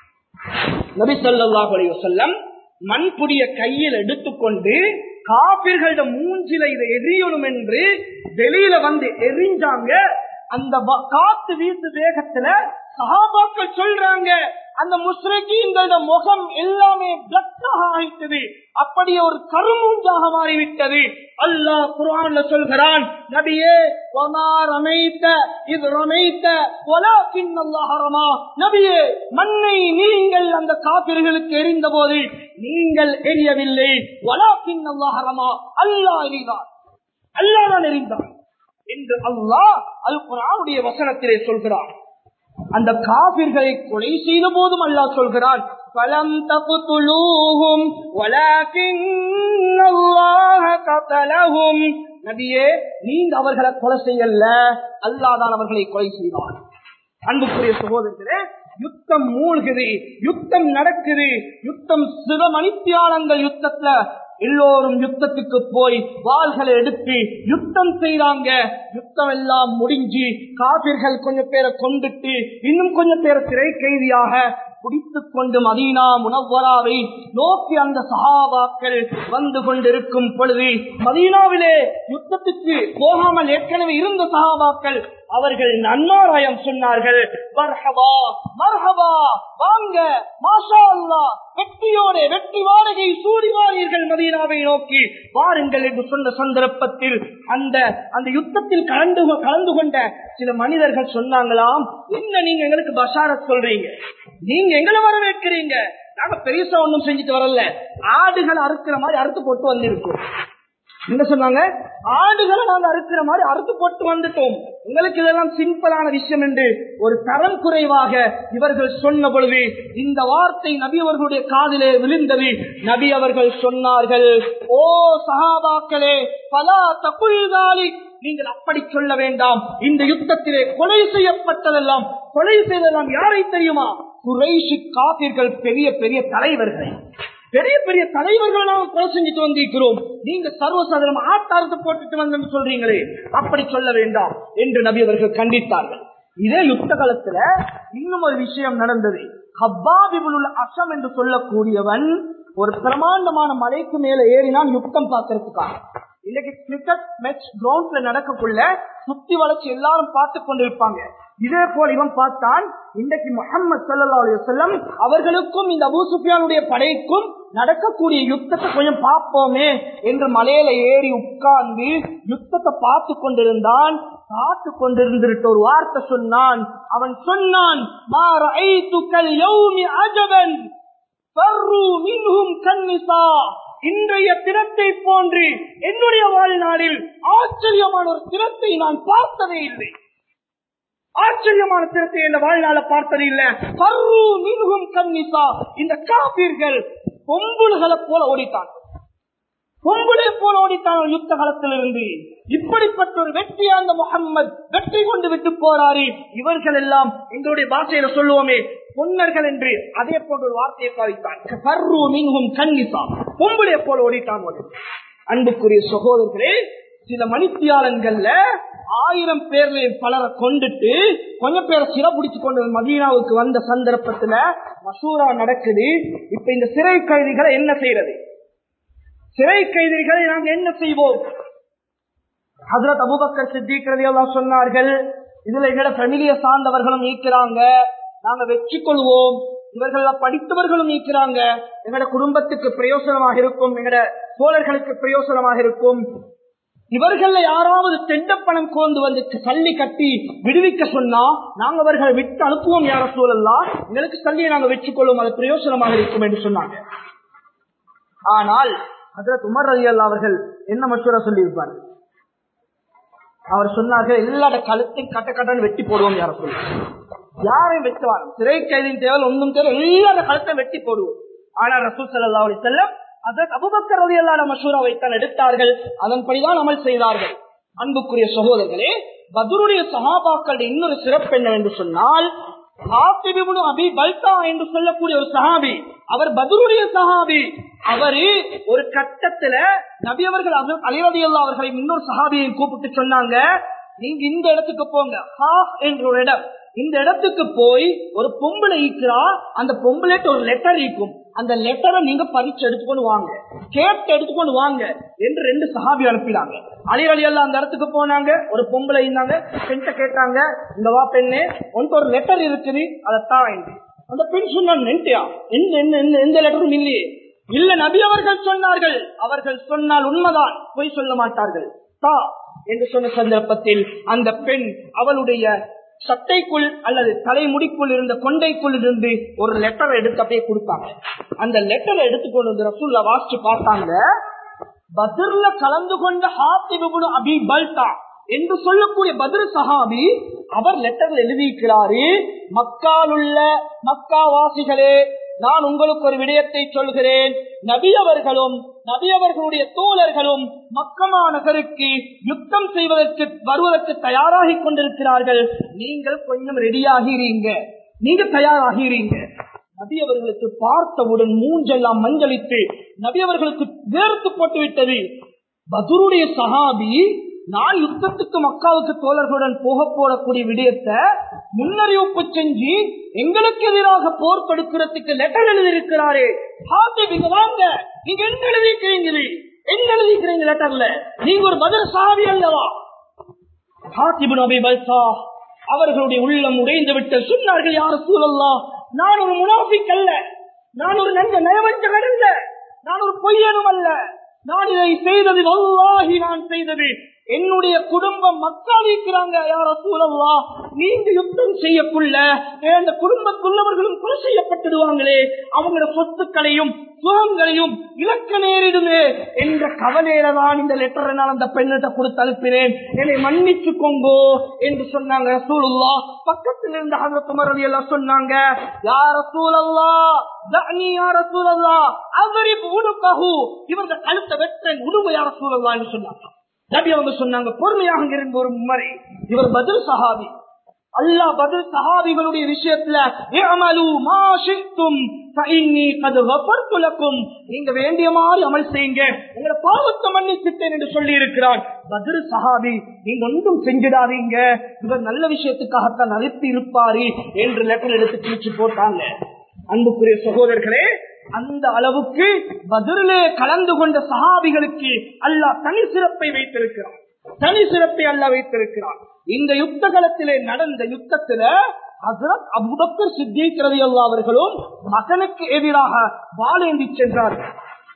நபி ஸல்லல்லாஹு அலைஹி வஸல்லம் மண்புடிய கையில் எடுத்துக்கொண்டு காபிர்கள மூஞ்சில இதை எரியணும் என்று வெளியில வந்து எரிஞ்சாங்க அந்த வ- காத்து வீசு வேகத்துல சஹாபாக்கள் சொல்றாங்க அந்த முஸ்லிக்கீங்களோட முகம் எல்லாமே பிளக்காக ஆயிட்டது அப்படியே ஒரு கருமூஞ்சாக மாறிவிட்டது அல்லாஹ் குர்ஆன்ல சொல்கிறான் நபியே வமா ரமைத்த இது ரமைத்த வலாக்கின் அல்லாஹ் ரமா நபியே மண்ணை நீங்கள் அந்த காபிர்களுக்கு எரிந்த போது நீங்கள் எரியவில்லை வலாக்கின் அல்லாஹ் ரமா அல்லாஹ் எறிந்தார் அல்லாஹ் தான் எறிந்தான் என்று அல்லாஹ் அல் குர்ஆனுடைய வசனத்திலே சொல்கிறான் அந்த காபிர்களை கொலை செய்த போதும் அல்லாஹ் சொல்கிறான் பலம் தகுத்துலூஹும் நபியே நீங்க அவர்களை கொலை செய்யல அல்லாஹ் தான் அவர்களை கொலை செய்தான் அன்புக்குரிய சகோதரர்களே யுத்தம் மூழ்குது யுத்தம் நடக்குது யுத்தம் சில மணித்தியாலங்கள் யுத்தத்துல எல்லோரும் யுத்தத்துக்கு போய் வாள்களை எடுத்து யுத்தம் செய்றாங்க யுத்தம் எல்லாம் முடிஞ்சு காபிர்கள் கொஞ்சம் பேரை கொண்டுட்டு இன்னும் கொஞ்சம் பேரை சிறை கைதியாக குடித்துக் கொண்டு மதீனா முனவராவை நோக்கி அந்த சஹாபாக்கள் வந்து கொண்டிருக்கும் பொழுது மதீனாவிலே யுத்தத்துக்கு போகாமல் ஏற்கனவே இருந்த சஹாபாக்கள் அவர்கள் நன்மாராயம் சொன்னார்கள் மர்ஹபா மர்ஹபா வாங்க மாஷா அல்லாஹ் வெற்றியோட வெற்றி வாடகை சூடி வாரீர்கள் மதீனாவை நோக்கி வாருங்கள் என்று சொன்ன சந்தர்ப்பத்தில் அந்த அந்த யுத்தத்தில் கலந்து கொ- கலந்து கொண்ட சில மனிதர்கள் சொன்னாங்களாம் என்ன நீங்க எங்களுக்கு பஷாரத் சொல்றீங்க நீங்க எங்களை வரவேற்கிறீங்க நாங்க பெருசா ஒண்ணும் செஞ்சுட்டு வரல ஆடுகளை அறுக்கிற மாதிரி அறுத்து போட்டு வந்திருக்கோம் என்ன சொன்னாங்க ஆடுகளை நாங்க அறுக்கிற மாதிரி அறுத்து போட்டு வந்துட்டோம் உங்களுக்கு இதெல்லாம் சிம்பிளான விஷயம் என்று ஒரு தரம் குறைவாக இவர்கள் சொன்ன பொழுது இந்த வார்த்தை நபி அவர்களுடைய காதிலே விழுந்தது நபி அவர்கள் சொன்னார்கள் ஓ சஹாபாக்களே பலா தகுல்காலி நீங்கள் அப்படி சொல்ல வேண்டாம் இந்த யுத்தத்திலே கொலை செய்யப்பட்டதெல்லாம் கொலை செய்ததெல்லாம் யாரை தெரியுமா குறைஷி காப்பீர்கள் பெரிய பெரிய தலைவர்களை பெரிய பெரிய தலைவர்கள் நாம் கொலை செஞ்சுட்டு வந்திருக்கிறோம் நீங்க சர்வசாதாரண ஆட்டாரத்தை போட்டுட்டு வந்து சொல்றீங்களே அப்படி சொல்ல வேண்டாம் என்று நபி அவர்கள் கண்டித்தார்கள் இதே யுத்த காலத்துல இன்னும் ஒரு விஷயம் நடந்தது ஹப்பாபிபுல் அசம் என்று சொல்லக்கூடியவன் ஒரு பிரமாண்டமான மலைக்கு மேல ஏறினான் யுத்தம் பார்க்கறதுக்காக இன்னைக்கு கிரிக்கெட் மேட்ச் கிரவுண்ட்ல நடக்கக்குள்ள சுத்தி வளைச்சு எல்லாரும் பார்த்து கொண்டிருப்பாங்க இதே போல் இவன் பார்த்தான் இன்றைக்கு முகமது சல்லா அலுவலம் அவர்களுக்கும் இந்த அபூ சுஃபியானுடைய படைக்கும் நடக்கக்கூடிய யுத்தத்தை கொஞ்சம் பார்ப்போமே என்று மலையில ஏறி உட்கார்ந்து யுத்தத்தை பார்த்து கொண்டிருந்தான் பார்த்து கொண்டிருந்துட்டு ஒரு வார்த்தை சொன்னான் அவன் சொன்னான் இன்றைய திறத்தை போன்று என்னுடைய வாழ்நாளில் ஆச்சரியமான ஒரு திறத்தை நான் பார்த்ததே இல்லை ஆச்சரியமான திறத்தை என்ற வாழ்நாள பார்த்தது இல்ல பர்ரு மின்ஹும் கன்னிசா இந்த காப்பீர்கள் பொம்புள்களை போல ஓடித்தான் பொம்புளை போல ஓடித்தான் யுத்த காலத்திலிருந்து இப்படிப்பட்ட ஒரு வெற்றி அந்த முகம்மது வெற்றி கொண்டு விட்டு போறாரு இவர்கள் எல்லாம் எங்களுடைய பாஷையில சொல்லுவோமே பொன்னர்கள் என்று அதே போன்ற ஒரு வார்த்தையை பாவித்தான் பர்ரு மின்ஹும் கன்னிசா பொம்புளை போல ஓடித்தான் அன்புக்குரிய சகோதரர்களே சில மணித்தியாளங்கள்ல ஆயிரம் பேர்ல பலரை கொண்டுட்டு கொஞ்சம் பேரை சிறப்பிடிச்சு கொண்டு மதீனாவுக்கு வந்த சந்தர்ப்பத்துல மசூரா நடக்குது இப்ப இந்த சிறை கைதிகளை என்ன செய்யறது சிறை கைதிகளை நாங்க என்ன செய்வோம் ஹசரத் அபுபக்கர் சித்திக்கிறது எல்லாம் சொன்னார்கள் இதுல எங்கட ஃபெமிலிய சார்ந்தவர்களும் நீக்கிறாங்க நாங்க வெற்றி கொள்வோம் இவர்கள் படித்தவர்களும் நீக்கிறாங்க எங்கட குடும்பத்துக்கு பிரயோசனமாக இருக்கும் எங்கட தோழர்களுக்கு பிரயோசனமாக இருக்கும் இவர்கள யாராவது தெண்டப்பணம் கோந்து வந்து சல்லி கட்டி விடுவிக்க சொன்னா நாங்க அவர்களை விட்டு அனுப்புவோம் யார சூழல்லாம் எங்களுக்கு சல்லியை நாங்க வச்சுக்கொள்வோம் அது பிரயோசனமாக இருக்கும் என்று சொன்னாங்க ஆனால் அதில் உமர் அலி அல்லா அவர்கள் என்ன மசூரா சொல்லியிருப்பார் அவர் சொன்னார்கள் எல்லாட கழுத்தையும் கட்ட கட்டன்னு வெட்டி போடுவோம் யார சொல்ல யாரையும் வெட்டுவார் சிறை கைதின் தேவை ஒன்றும் தேவை எல்லாட கழுத்தை வெட்டி போடுவோம் ஆனால் ரசூல் சல்லா அலி செல்லம் அதற்கு அபுபக்கர் ரவி அல்லாத மசூரா வைத்தான் எடுத்தார்கள் அதன்படிதான் அமல் செய்தார்கள் அன்புக்குரிய சகோதரர்களே பதுருடைய சகாபாக்கள் இன்னொரு சிறப்பு என்னவென்று சொன்னால் அபி பல்தா என்று சொல்லக்கூடிய ஒரு சஹாபி அவர் பதுருடைய சஹாபி அவரு ஒரு கட்டத்துல நபி அவர்கள் அலிரதி அல்லா அவர்களை இன்னொரு சஹாபியை கூப்பிட்டு சொன்னாங்க நீங்க இந்த இடத்துக்கு போங்க ஹாஃப் என்ற ஒரு இடம் இந்த இடத்துக்கு போய் ஒரு பொம்பளை ஈக்கிறா அந்த பொம்பளைட்டு ஒரு லெட்டர் ஈக்கும் அந்த லெட்டரை நீங்க பறிச்சு எடுத்துக்கொண்டு வாங்க கேட்டு எடுத்துக்கொண்டு வாங்க என்று ரெண்டு சஹாபி அனுப்பினாங்க அலி அலி எல்லாம் அந்த இடத்துக்கு போனாங்க ஒரு பொம்பளை இருந்தாங்க பெண்கிட்ட கேட்டாங்க இந்த வா பெண்ணே உனக்கு ஒரு லெட்டர் இருக்குது அதைத்தான் என்று அந்த பெண் சொன்னாங்க நென்ட்டியா எந்த எந்த எந்த லெட்டரும் இல்லையே இல்ல நபி அவர்கள் சொன்னார்கள் அவர்கள் சொன்னால் உண்மைதான் பொய் சொல்ல மாட்டார்கள் தா என்று சொன்ன சந்தர்ப்பத்தில் அந்த பெண் அவளுடைய சட்டைக்குள் அல்லது தலைமுடிக்குள் இருந்த கொண்டைக்குள் இருந்து ஒரு லெட்டரை எடுத்து அப்படியே கொடுத்தாங்க அந்த லெட்டரை எடுத்துக்கொண்டு வந்து ரசூல்ல வாசிச்சு பார்த்தாங்க பத்ர்ல கலந்து கொண்ட ஹாத்திபுடு அபி பல்தா என்று சொல்லக்கூடிய பதில் சஹாபி அவர் லெட்டர் எழுதியிருக்கிறாரு மக்கால் உள்ள மக்காவாசிகளே நான் உங்களுக்கு ஒரு விடயத்தை சொல்கிறேன் நபி அவர்களும் நபி அவர்களுடைய தோழர்களும் மக்கமா நகருக்கு யுத்தம் செய்வதற்கு வருவதற்கு தயாராகி கொண்டிருக்கிறார்கள் நீங்கள் கொஞ்சம் ரெடியாகிறீங்க நீங்க தயாராகிறீங்க நபி அவர்களுக்கு பார்த்தவுடன் மூஞ்செல்லாம் மஞ்சளித்து நபி அவர்களுக்கு வேர்த்து போட்டு விட்டது பதுருடைய சஹாபி நான் யுத்தத்துக்கு மக்காவுக்கு தோழர்களுடன் போக போடக்கூடிய விடயத்தை முன்னறிவிப்பு செஞ்சு எங்களுக்கு எதிராக போர் கொடுக்கிறதுக்கு லெட்டர் எழுதியிருக்கிறாரே நீங்க வாங்க நீங்க என்ன எழுதிக்கிறீங்க என்ன எழுதிக்கிறீங்க லெட்டர்ல நீங்க ஒரு பதில் சாவி அல்லவா ஹாத்திபு நபி பல்சா அவர்களுடைய உள்ளம் உடைந்து விட்டு சொன்னார்கள் யார் சூழல்லாம் நான் ஒரு முனாஃபிக் அல்ல நான் ஒரு நன்க நயவஞ்சகன் அல்ல நான் ஒரு பொய்யனும் அல்ல நான் இதை செய்தது வல்லாகி நான் செய்தது என்னுடைய குடும்பம் மக்கள் இருக்கிறாங்க யார சூழல்லா நீங்க யுத்தம் செய்யக்குள்ள அந்த குடும்பத்துள்ளவர்களும் கொலை செய்யப்பட்டுடுவாங்களே அவங்களோட சொத்துக்களையும் சுகங்களையும் இழக்க நேரிடுமே என்ற கவலையில தான் இந்த லெட்டரை நான் அந்த பெண்ணிட்ட கொடுத்து அனுப்பினேன் என்னை மன்னிச்சுக்கோங்கோ என்று சொன்னாங்க ரசூலுல்லா பக்கத்தில் இருந்த ஹதரத் உமர் ரலியல்லாஹு சொன்னாங்க யா ரசூலல்லா தஅனி யா ரசூலல்லா அவ்ரிப் உனுகஹு இவரது கழுத்தை வெட்டேன் உடுங்க யா ரசூலல்லா என்று சொன்னாங்க நபி அவங்க சொன்னாங்க பொறுமையாக இருந்த ஒரு முறை இவர் பதில் சஹாபி அல்லாஹ் பதில் சஹாபிகளுடைய விஷயத்துல "இஅமலு மா ஷி'தும் ஃபஇன்னி கத் கஃபர்து லக்கும்." நீங்க வேண்டிய மாதிரி அமல் செய்யுங்க உங்களோட பாவத்தை மன்னிச்சிட்டேன் என்று சொல்லி இருக்கிறார் பதில் சஹாபி நீங்க ஒன்றும் செஞ்சிடாதீங்க இவர் நல்ல விஷயத்துக்காகத்தான் அனுப்பி இருப்பாரு என்று லெட்டர் எடுத்து கிழிச்சு போட்டாங்க அன்புக்குரிய சகோதரர்களே அந்த அளவுக்கு பதிலே கலந்து கொண்ட சஹாபிகளுக்கு அல்லாஹ் தனி சிறப்பை வைத்திருக்கிறார் தனி சிறப்பை அல்லாஹ் வைத்திருக்கிறார் இந்த யுத்த களத்திலே நடந்த யுத்தத்தில ஹசரத் அபுபக்கர் சித்திக் ரலியல்லாஹு அவர்களும் மகனுக்கு எதிராக வாழேந்தி சென்றார்கள்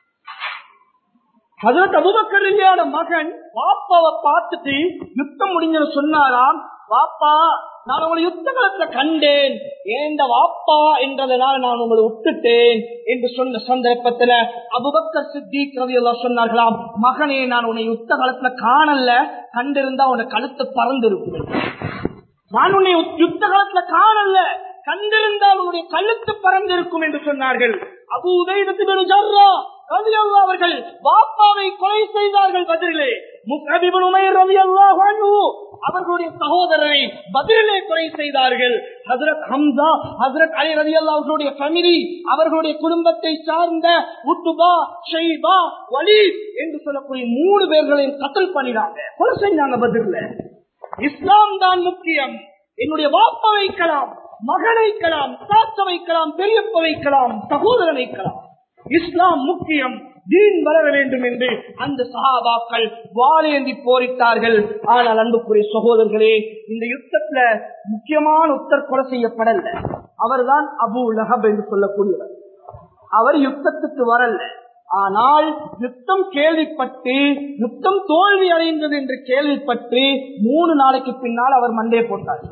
ஹசரத் அபுபக்கர் இல்லையான மகன் வாப்பாவை பார்த்துட்டு யுத்தம் முடிஞ்சு சொன்னாராம் வாப்பா நான் உங்களை யுத்த காலத்துல கண்டேன் ஏண்ட வாப்பா என்றதனால நான் உங்களை விட்டுட்டேன் என்று சொன்ன சந்தர்ப்பத்துல அபுபக்கர் சித்திக் ரலியல்லாஹு சொன்னார்களாம் மகனே நான் உன்னை யுத்த காலத்துல காணல கண்டிருந்தா உன்னை கழுத்து பறந்து இருக்கும் நான் உன்னை யுத்த காலத்துல காணல கண்டிருந்தால் உன்னுடைய கழுத்து பறந்திருக்கும் என்று சொன்னார்கள் அபு உதயத்து ஜர்ரா ரலியல்லாஹு அவர்கள் வாப்பாவை கொலை செய்தார்கள் பதிலே முஸ்அபிபுன் உமைர் ரலியல்லாஹு அன்ஹு அவர்களுடைய சகோதரரை பதிலே கொலை செய்தார்கள் ஹசரத் ஹம்சா ஹசரத் அலி ரலியல்லாஹு அவர்களுடைய ஃபேமிலி அவர்களுடைய குடும்பத்தை சார்ந்த உத்துபா ஷைபா வலீத் என்று சொல்லக்கூடிய மூணு பேர்களையும் கத்தல் பண்ணினாங்க கொலை செஞ்சாங்க பதில இஸ்லாம் தான் முக்கியம் என்னுடைய வாப்ப வைக்கலாம் மகன் வைக்கலாம் தாத்த வைக்கலாம் பெரியப்ப வைக்கலாம் சகோதரன் வைக்கலாம் இஸ்லாம் முக்கியம் தீன் வளர வேண்டும் என்று அந்த சஹாபாக்கள் வாழேந்தி போரிட்டார்கள் ஆனால் அன்புக்குரிய சகோதரர்களே இந்த யுத்தத்துல முக்கியமான உத்தர் கொலை செய்யப்படல அவர்தான் அபு லஹப் என்று சொல்லக்கூடியவர் அவர் யுத்தத்துக்கு வரல ஆனால் யுத்தம் கேள்விப்பட்டு யுத்தம் தோல்வி அடைந்தது என்று கேள்விப்பட்டு மூணு நாளைக்கு பின்னால் அவர் மண்டே போட்டார்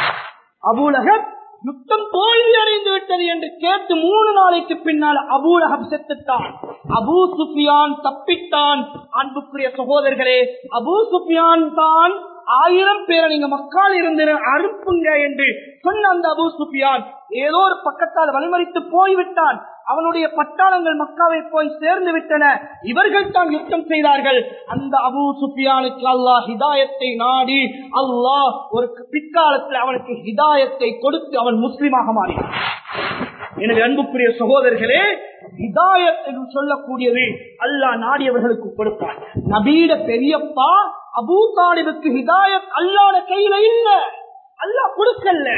அபூலகப் யுத்தம் தோல்வி அடைந்து விட்டது என்று கேட்டு மூணு நாளைக்கு பின்னால் அபூலகப் செத்துட்டான் அபூ சுஃபியான் தப்பித்தான் அன்புக்குரிய சகோதரர்களே அபூ சுஃபியான் தான் ஆயிரம் பேரை நீங்க மக்கள் இருந்து அனுப்புங்க என்று சொன்ன அந்த அபூ சுஃபியான் ஏதோ ஒரு பக்கத்தால் வழிமறித்து போய்விட்டான் அவனுடைய பட்டாளங்கள் மக்காவை போய் சேர்ந்து விட்டன இவர்கள் தான் யுத்தம் செய்தார்கள் அந்த அபூ சுஃபியானுக்கு அல்லாஹ் ஹிதாயத்தை நாடி அல்லாஹ் ஒரு பிற்காலத்தில் அவனுக்கு ஹிதாயத்தை கொடுத்து அவன் முஸ்லிமாக மாறினான் எனவே அன்புக்குரிய சகோதரர்களே ஹிதாயத் என்று சொல்லக்கூடியது அல்லாஹ் நாடியவர்களுக்கு கொடுப்பான் நபீட பெரியப்பா அபூ தாலிபுக்கு ஹிதாயத் அல்லாட கையில இல்ல அல்லாஹ் கொடுக்கல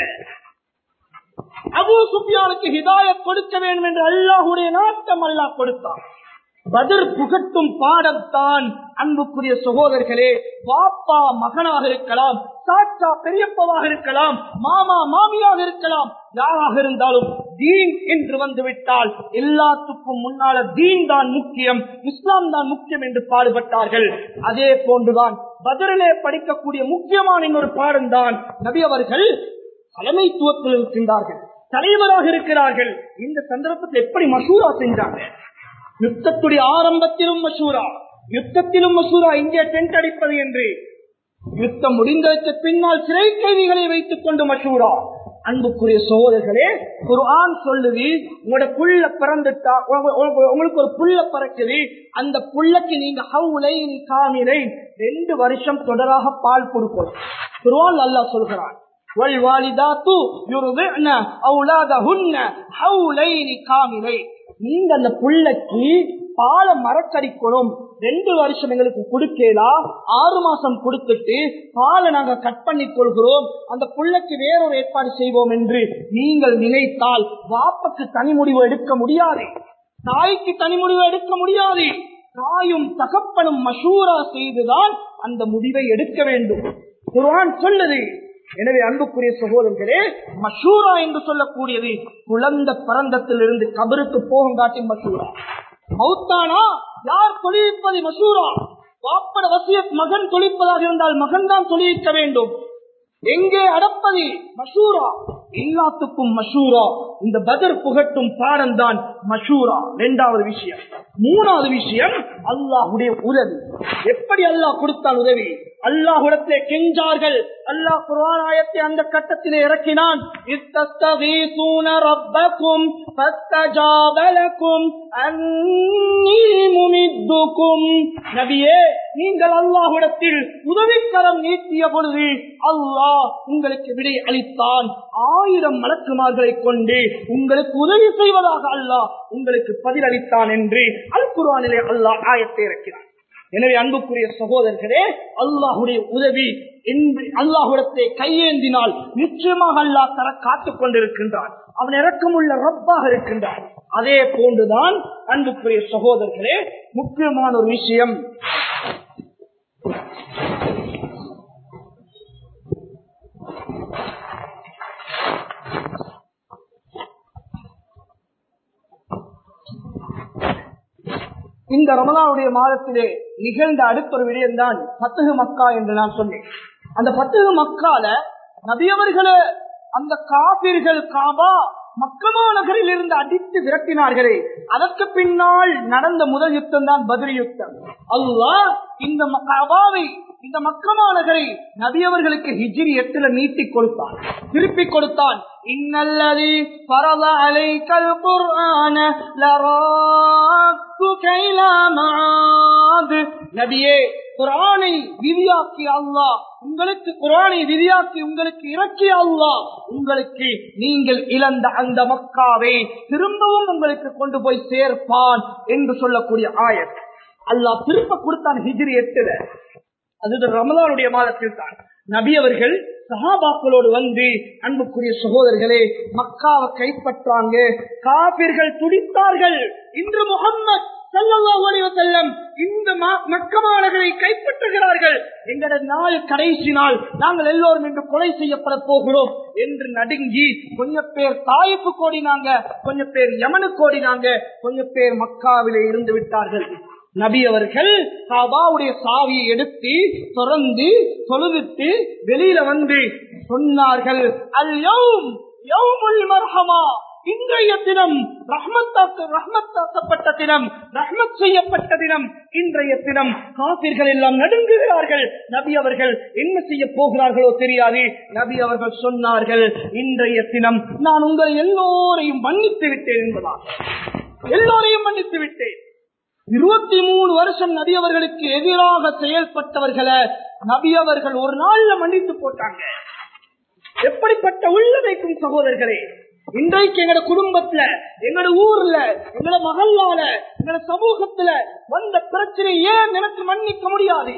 அபூ சுஃபியானுக்கு ஹிதாயத் கொடுக்க வேண்டும் என்று அல்லாஹுடைய நாட்டம் அல்லாஹ் கொடுத்தான் பதிர் புகட்டும் பாடத்தான் அன்புக்குரிய சகோதரர்களே பாப்பா மகனாக இருக்கலாம் சாச்சா பெரியப்பவாக இருக்கலாம் மாமா மாமியாக இருக்கலாம் யாராக இருந்தாலும் தீன் என்று வந்து விட்டால் எல்லாத்துக்கும் முன்னால தீன் தான் முக்கியம் இஸ்லாம் தான் முக்கியம் என்று பாடுபட்டார்கள் அதே போன்றுதான் பதிலே படிக்கக்கூடிய முக்கியமான இன்னொரு பாடம் தான் நபி அவர்கள் தலைமைத்துவத்தில் இருக்கின்றார்கள் தலைவராக இருக்கிறார்கள் இந்த சந்தர்ப்பத்தில் எப்படி மசூரா செஞ்சாங்க யுத்தத்துடைய ஆரம்பத்திலும் மசூரா யுத்தத்திலும் மசூரா இங்கே டென்ட் அடிப்பது என்று யுத்தம் முடிந்ததற்கு பின்னால் சிறை கைதிகளை வைத்துக் கொண்டு மசூரா அன்புக்குரிய சகோதரர்களே குர்ஆன் சொல்லுது உங்களோட புள்ள பிறந்துட்டா உங்க- உங்க- உங்களுக்கு ஒரு புள்ள பிறக்குது அந்த புள்ளக்கு நீங்க ஹவுலை காமிலை ரெண்டு வருஷம் தொடராக பால் கொடுக்கணும் குர்ஆன் அல்லாஹ் சொல்கிறான் والوالدات يرضعن أولادهن حولين كاملين நீங்க அந்த புள்ளைக்கு பாலை மரக்கடிக்கணும் ரெண்டு வருஷம் எங்களுக்கு கொடுக்கலாம் ஆறு மாசம் கொடுத்துட்டு பாலை நாங்க கட் பண்ணி கொள்கிறோம் அந்த புள்ளைக்கு வேறொரு ஏற்பாடு செய்வோம் என்று நீங்கள் நினைத்தால் வாப்பக்கு தனி முடிவு எடுக்க முடியாது தாய்க்கு தனி முடிவு எடுக்க முடியாது தாயும் தகப்பனும் மஷூரா செய்துதான் அந்த முடிவை எடுக்க வேண்டும் குர்ஆன் சொல்லுது எனவே அன்புக்குரிய சகோதரர்களே மஷூரா என்று சொல்லக்கூடியது குழந்த பரந்தத்தில் இருந்து கபருக்கு போகும் காட்டி மஷூரா மௌத்தானா யார் தொழில்ப்பது மஷூரா வாப்பட வசியத் மகன் தொழிப்பதாக இருந்தால் மகன் தான் தொழிக்க வேண்டும் எங்கே அடப்பது மஷூரா எல்லாத்துக்கும் மஷூரா இந்த பதர் புகட்டும் பாடம் தான் மஷூரா இரண்டாவது விஷயம் மூணாவது விஷயம் அல்லாஹுடைய உதவி எப்படி அல்லாஹ் கொடுத்தான் உதவி அல்லாஹுடத்திலே கெஞ்சார்கள் அல்லாஹ் குர்ஆனாயத்தை அந்த கட்டத்திலே இறக்கினான் இத்தஸ்தகீசூன ரப்பக்கும் ஃபஸ்தஜாப லக்கும் அன்னீ முமித்துக்கும் நபியே நீங்கள் அல்லாஹ்விடத்தில் உதவிக்கரம் நீட்டிய பொழுது அல்லாஹ் உங்களுக்கு விடை அளித்தான் ஆயிரம் மலக்குமார்களை கொண்டு உங்களுக்கு உதவி செய்வதாக அல்லாஹ் உங்களுக்கு பதிலளித்தான் என்று அல் குர்ஆனிலே அல்லாஹ் ஆயத்தை இறக்கிறான் எனவே அன்புக்குரிய சகோதரர்களே அல்லாஹுடைய உதவி என்று அல்லாஹுடத்தை கையேந்தினால் நிச்சயமாக அல்லாஹ் தர காத்துக் கொண்டிருக்கின்றான் அவன் இறக்கமுள்ள ரப்பாக இருக்கின்றான் அதே போன்றுதான் அன்புக்குரிய சகோதரர்களே முக்கியமான ஒரு விஷயம் இந்த ரமலானுடைய மாதத்திலே நிகழ்ந்த அடுத்த ஒரு விடயம்தான் பத்துகு மக்கா என்று நான் சொன்னேன் அந்த பத்துகு மக்கால நபியவர்களே அந்த காபிர்கள் காபா மக்கமா நகரில் இருந்து அடித்து விரட்டினார்களே அதற்கு பின்னால் நடந்த முதல் யுத்தம் தான் பதிரி யுத்தம் அல்லாஹ் இந்த ம- காபாவை இந்த மக்கமா நகரை நபியவர்களுக்கு ஹிஜ்ரி எட்டுல நீட்டி கொடுத்தான் திருப்பி கொடுத்தான் இன்னல்லதி பரத அலைக்கல் குர்ஆன லராத்துக இலா மஆத் நபியே குர்ஆனை விதியாக்கி அல்லாஹ் உங்களுக்கு குர்ஆனை விதியாக்கி உங்களுக்கு இறக்கிய அல்லாஹ் உங்களுக்கு நீங்கள் இழந்த அந்த மக்காவை திரும்பவும் உங்களுக்கு கொண்டு போய் சேர்ப்பான் என்று சொல்லக்கூடிய ஆயத் அல்லாஹ் திரும்ப கொடுத்தான் ஹிஜ்ரி எட்டுல அது ரமலானுடைய மாதத்தில் தான் நபி அவர்கள் சஹாபாக்களோடு வந்து அன்புக்குரிய சகோதரர்களே மக்காவை கைப்பற்றாங்க காபிர்கள் துடித்தார்கள் இன்று முகம்மது ஸல்லல்லாஹு அலைஹி வஸல்லம் இந்த ம- மக்கா மாநகரை கைப்பற்றுகிறார்கள் எங்களோட நாள் கடைசி நாள் நாங்கள் எல்லோரும் இன்று கொலை செய்யப்பட போகிறோம் என்று நடுங்கி கொஞ்சம் பேர் தாய்ப்பு கோடினாங்க கொஞ்சம் பேர் யமனுக்கு ஓடினாங்க கொஞ்சம் பேர் மக்காவிலே இருந்து விட்டார்கள் நபி அவர்கள் காபாவுடைய சாவியை எடுத்து திறந்து தொழுவிட்டு வெளியில வந்து சொன்னார்கள் அல் யௌம் யௌமுல் மர்ஹமா இன்றைய தினம் ரஹ்மத்தாக்க ரஹ்மத்தாக்கப்பட்ட தினம் ரஹ்மத் செய்யப்பட்ட தினம் இன்றைய தினம் காபிர்கள் எல்லாம் நடுங்குகிறார்கள் நபி அவர்கள் என்ன செய்ய போகிறார்களோ தெரியாது நபி அவர்கள் சொன்னார்கள் இன்றைய தினம் நான் உங்களை எல்லோரையும் மன்னித்து விட்டேன் என்பதாக எல்லோரையும் மன்னித்து விட்டேன் இருபத்தி மூணு வருஷம் நபி அவர்களுக்கு எதிராக செயல்பட்டவர்களை நபி அவர்கள் ஒரு நாள்ல மன்னித்து போட்டாங்க எப்படிப்பட்ட உள்ளமைக்கும் சகோதரர்களே இன்றைக்கு எங்கட குடும்பத்துல எங்கட ஊர்ல எங்கட மகல்லால எங்கட சமூகத்துல வந்த பிரச்சனை ஏன் எனக்கு மன்னிக்க முடியாது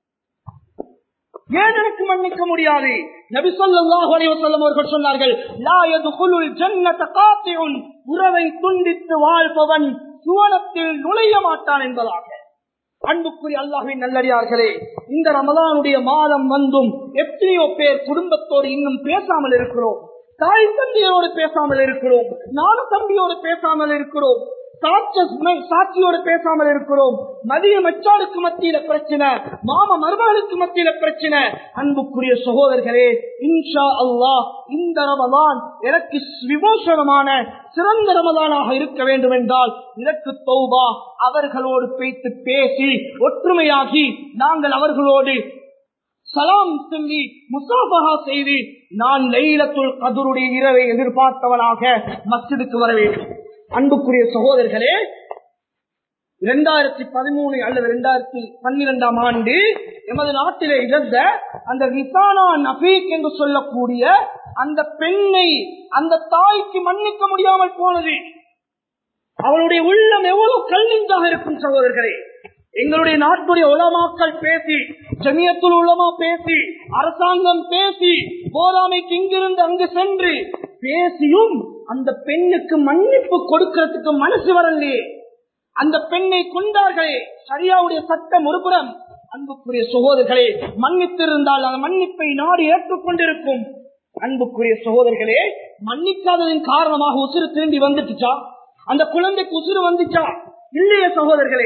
ஏன் எனக்கு மன்னிக்க முடியாது நபி ஸல்லல்லாஹு அலைஹி வஸல்லம் அவர்கள் சொன்னார்கள் லா யதுகுலுல் ஜன்னத காத்திஉன் உறவை துண்டித்து வாழ்பவன் சுவனத்தில் நுழைய மாட்டான் என்பதாக அன்புக்குரிய அல்லாஹ்வின் நல்லடியார்களே இந்த ரமலானுடைய மாதம் வந்தும் எத்தனையோ பேர் குடும்பத்தோடு இன்னும் பேசாமல் இருக்கிறோம் தாய் தந்தையோடு பேசாமல் இருக்கிறோம் நாலு தம்பியோடு பேசாமல் இருக்கிறோம் சாட்ச- சாட்சியோடு பேசாமல் இருக்கிறோம் மதிய மச்சானுக்கு மத்தியில பிரச்சனை மாம மருமகளுக்கு மத்தியில பிரச்சனை அன்புக்குரிய சகோதரர்களே இன்ஷா அல்லாஹ் இந்த ரமலான் எனக்கு விமோசனமான சிறந்த ரமலானாக இருக்க வேண்டும் என்றால் இதற்கு தௌபா அவர்களோடு பேத்து பேசி ஒற்றுமையாகி நாங்கள் அவர்களோடு சலாம் சொல்லி முசாபகா செய்து நான் லைலத்துல் கதருடைய இரவை எதிர்பார்த்தவனாக மஸ்ஜிதுக்கு வர வேண்டும் அன்புக்குரிய சகோதரர்களே இரண்டாயிரத்தி பதிமூணு அல்லது இரண்டாயிரத்தி பன்னிரெண்டாம் ஆண்டு எமது நாட்டிலே இழந்த அந்த ரிசானா நபீக் என்று சொல்லக்கூடிய அந்த பெண்ணை அந்த தாய்க்கு மன்னிக்க முடியாமல் போனது அவளுடைய உள்ளம் எவ்வளவு கல்விந்தாக இருக்கும் சகோதரர்களே எங்களுடைய நாட்டுடைய உலமாக்கள் பேசி ஜமியத்துல் உலமா பேசி அரசாங்கம் பேசி போதாமைக்கு இங்கிருந்து அங்கு சென்று பேசியும் அந்த பெண்ணுக்கு மன்னிப்பு கொடுக்கிறதுக்கு மனசு வரலையே அந்த பெண்ணை கொண்டார்களே சரியாவுடைய சட்டம் ஒருபுறம் அன்புக்குரிய சகோதரர்களே மன்னித்திருந்தால் அந்த மன்னிப்பை நாடு ஏற்றுக்கொண்டிருக்கும் அன்புக்குரிய சகோதரர்களே மன்னிக்காததின் காரணமாக உசுறு திரும்பி வந்துட்டுச்சா அந்த குழந்தைக்கு உசுறு வந்துச்சா இல்லையே சகோதரர்களே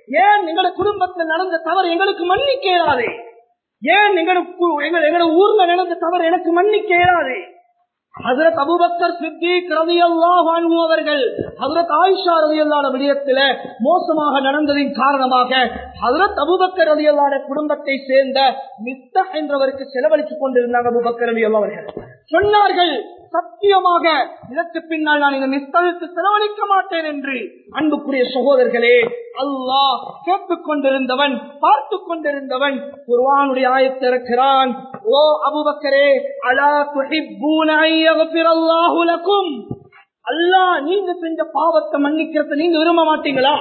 ஏன் எங்களோட குடும்பத்தில் நடந்த தவறு எங்களுக்கு மன்னிக்க இயலாது ஏன் எங்களுக்கு எங்க- எங்களோட ஊர்ல நடந்த தவறு எனக்கு மன்னிக்க இயலாது ஹசரத் அபுபக்கர் சித்திக் ரலியல்லாஹு அன்ஹு அவர்கள் ஹசரத் ஆயிஷா ரலியல்லாஹு விடயத்தில மோசமாக நடந்ததின் காரணமாக ஹசரத் அபுபக்கர் ரலியல்லாஹு குடும்பத்தை சேர்ந்த மிஸ்தஹ் என்றவருக்கு செலவழித்துக் கொண்டிருந்தாங்க அபுபக்கர் ரலியல்லாஹு அவர்கள் சொன்னார்கள் சத்தியமாக இதற்கு பின்னால் நான் இந்த மிஸ்தலுக்கு செலவழிக்க மாட்டேன் என்று அன்புக்குரிய சகோதரர்களே அல்லாஹ் கேட்டுக் கொண்டிருந்தவன் பார்த்துக் கொண்டிருந்தவன் குர்ஆனுடைய ஆயத்தை இருக்கிறான் ஓ அபுபக்கரே அலா துஹிப்பூன அன் யக்ஃபிரல்லாஹு லக்கும் அல்லாஹ் நீங்க செஞ்ச பாவத்தை மன்னிக்கிறத நீங்க விரும்ப மாட்டீங்களா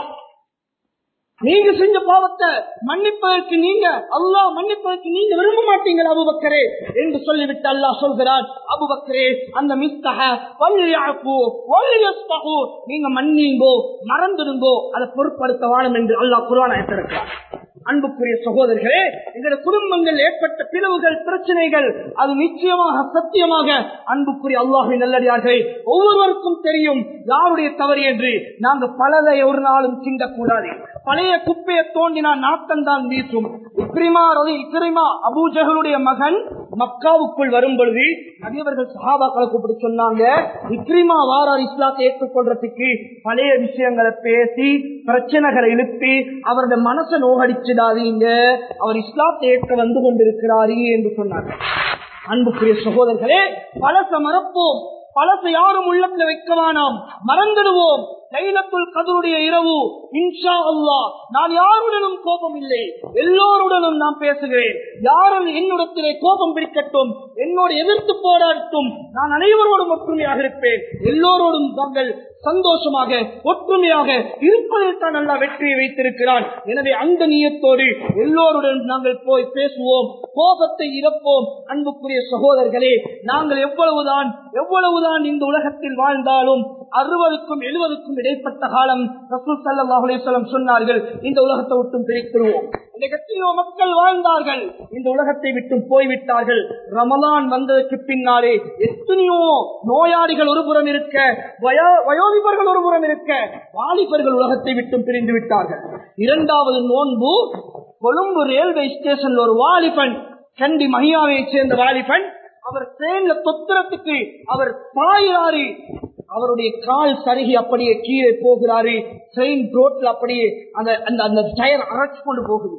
நீங்க செஞ்ச பாவத்தை மன்னிப்பதற்கு நீங்க அல்லாஹ் மன்னிப்பதற்கு நீங்க விரும்ப மாட்டீங்களா அபுபக்கரே என்று சொல்லிவிட்டு அல்லாஹ் சொல்கிறான் அபுபக்கரே அந்த மிஸ்தக வல்லியாப்பு வல்லியஸ்தகு நீங்க மன்னிங்கோ மறந்துடுங்கோ அதை பொருட்படுத்த வாழும் என்று அல்லாஹ் குர்ஆன் எடுத்திருக்கிறார் அன்புக்குரிய சகோதரர்களே எங்களுடைய குடும்பங்கள் ஏற்பட்ட பிளவுகள் பிரச்சனைகள் அது நிச்சயமாக சத்தியமாக அன்புக்குரிய அல்லாஹின் நல்லடியார்களே ஒவ்வொருவருக்கும் தெரியும் யாருடைய தவறு என்று நாங்க பலதை ஒரு நாளும் சிந்தக்கூடாது பழைய குப்பையை தோண்டினா நாட்டம்தான் வீசும் இக்ரிமா ரவி இக்ரிமா அபூஜகளுடைய மகன் மக்காவுக்குள் வரும் பொழுது நபியவர்கள் சஹாபாக்களை கூப்பிட்டு சொன்னாங்க இக்ரிமா வாரார் இஸ்லாத்தை ஏற்றுக்கொள்றதுக்கு பழைய விஷயங்களை பேசி பிரச்சனைகளை எழுப்பி அவருடைய மனசை நோகடிச்சிடாதீங்க அவர் இஸ்லாத்தை ஏற்க வந்து கொண்டிருக்கிறாரு என்று சொன்னாங்க அன்புக்குரிய சகோதரர்களே பழச மறப்போம் பழச யாரும் உள்ளத்துல வைக்க வேணாம் மறந்துடுவோம் லைலத்துல் கதருடைய இரவு இன்ஷா அல்லாஹ் நான் யாருடனும் கோபம் இல்லை எல்லோருடனும் நான் பேசுகிறேன் யாரும் என்னிடத்திலே கோபம் பிடிக்கட்டும் என்னோடு எதிர்த்து போராடட்டும் நான் அனைவரோடும் ஒற்றுமையாக இருப்பேன் எல்லோரோடும் தாங்கள் சந்தோஷமாக ஒற்றுமையாக இருப்பதில் தான் நல்லா வெற்றியை வைத்திருக்கிறான் எனவே அந்த நீயத்தோடு எல்லோருடன் நாங்கள் போய் பேசுவோம் கோபத்தை இறப்போம் அன்புக்குரிய சகோதரர்களே நாங்கள் எவ்வளவுதான் எவ்வளவுதான் இந்த உலகத்தில் வாழ்ந்தாலும் அறுபதுக்கும் எழுபதுக்கும் இடைப்பட்ட காலம் ரசூல் சல்லாஹ் அலிஸ்வலம் சொன்னார்கள் இந்த உலகத்தை விட்டும் பிரித்துருவோம் இன்னைக்கு எத்தனையோ மக்கள் வாழ்ந்தார்கள் இந்த உலகத்தை விட்டும் போய்விட்டார்கள் ரமலான் வந்ததற்கு பின்னாலே எத்தனையோ நோயாளிகள் ஒரு புறம் இருக்க வயோ- வயோதிபர்கள் ஒரு புறம் இருக்க வாலிபர்கள் உலகத்தை விட்டும் பிரிந்து விட்டார்கள் இரண்டாவது நோன்பு கொழும்பு ரயில்வே ஸ்டேஷன்ல ஒரு வாலிபன் கண்டி மஹியாவை சேர்ந்த வாலிபன் அவர் ட்ரெயின்ல தொத்துறதுக்கு அவர் பாயிறாரு அவருடைய கால் சருகி அப்படியே கீழே போகிறாரு ட்ரெயின் ரோட்ல அப்படியே அந்த அந்த அந்த டயர் அரைச்சு கொண்டு போகுது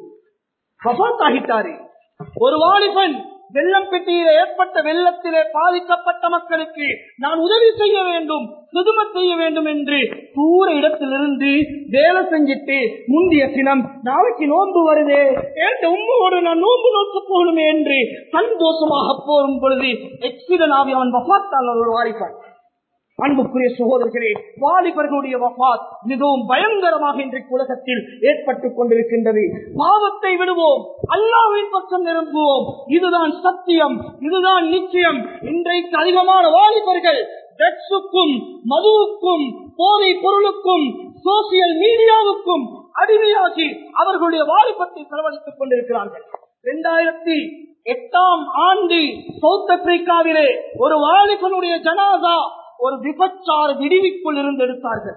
வபாத் ஆகிட்டாரு ஒரு வாலிபன் வெள்ளம் பெட்டியில ஏற்பட்ட வெள்ளத்திலே பாதிக்கப்பட்ட மக்களுக்கு நான் உதவி செய்ய வேண்டும் சுதும செய்ய வேண்டும் என்று தூர இடத்திலிருந்து வேலை செஞ்சிட்டு முந்தைய தினம் நாளைக்கு நோன்பு வருதே ஏட்ட உம்மோடு நான் நோன்பு நோக்க போகணுமே என்று சந்தோஷமாக போகும் பொழுது எக்ஸிடன் ஆகி அவன் வபாத்தால் ஒரு வாலிபன் அன்புக்குரிய சகோதரர்களே வாலிபர்களுடைய வபாத் மிகவும் பயங்கரமாக இன்றைக்கு உலகத்தில் ஏற்பட்டுக் கொண்டிருக்கின்றது பாவத்தை விடுவோம் அல்லாவின் பக்கம் நிரம்புவோம் இதுதான் சத்தியம் இதுதான் நிச்சயம் இன்றைக்கு அதிகமான வாலிபர்கள் ட்ரக்ஸுக்கும் மதுவுக்கும் போதை பொருளுக்கும் சோசியல் மீடியாவுக்கும் அடிமையாகி அவர்களுடைய வாலிபத்தை செலவழித்துக் கொண்டிருக்கிறார்கள் இரண்டாயிரத்தி எட்டாம் ஆண்டு சவுத் ஆப்பிரிக்காவிலே ஒரு வாலிபனுடைய ஜனாதா ஒரு விபச்சார விடுவிக்குள் இருந்து எடுத்தார்கள்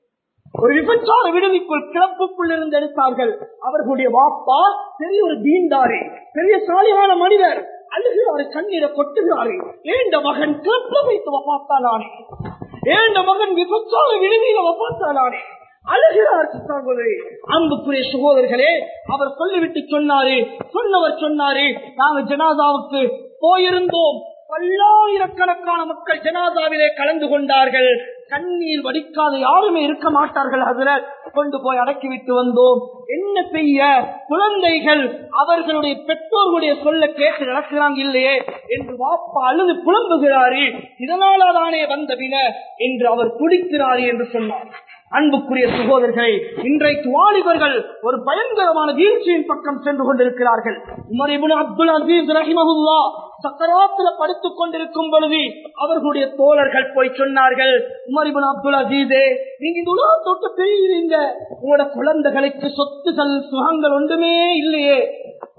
ஒரு விபச்சார விடுதிக்குள் கிளப்புக்குள் இருந்து எடுத்தார்கள் அவர்களுடைய வாப்பா பெரிய ஒரு தீண்டாரி பெரிய சாலியான மனிதர் அழுகிறாரு கண்ணீரை கொட்டுகிறாரு ஏண்ட மகன் கிளப்ப வைத்து வப்பாத்தாலானே ஏண்ட மகன் விபச்சார விடுதியில வப்பாத்தாலானே அழுகிறார் சகோதரி அன்புக்குரிய சகோதரர்களே அவர் சொல்லிவிட்டு சொன்னாரு சொன்னவர் சொன்னாரு நாங்க ஜனாதாவுக்கு போயிருந்தோம் பல்லாயிரக்கணக்கான மக்கள் ஜனாதாவிலே கலந்து கொண்டார்கள் கண்ணீர் வடிக்காத யாருமே இருக்க மாட்டார்கள் அதுல கொண்டு போய் அடக்கிவிட்டு வந்தோம் என்ன செய்ய குழந்தைகள் அவர்களுடைய பெற்றோர்களுடைய சொல்ல கேட்டு நடக்கிறாங்க இல்லையே என்று வாப்பா அழுது புலம்புகிறாரு இதனாலதானே வந்த வின என்று அவர் துடிக்கிறாரு என்று சொன்னார் அன்புக்குரிய சகோதரர்களை இன்றைக்கு வாலிபர்கள் ஒரு பயங்கரமான வீழ்ச்சியின் பக்கம் சென்று கொண்டிருக்கிறார்கள் உமர் இப்னு அப்துல் அசீஸ் ரஹிமஹுல்லா சக்கராத்துல படுத்துக் கொண்டிருக்கும் பொழுது அவர்களுடைய தோழர்கள் போய் சொன்னார்கள் உமர் இப்னு அப்துல் அசீஸே நீங்க இந்த உலகத்தை விட்டு பிரிகிறீங்க உங்களோட குழந்தைகளுக்கு சொத்துகள் சுகங்கள் ஒன்றுமே இல்லையே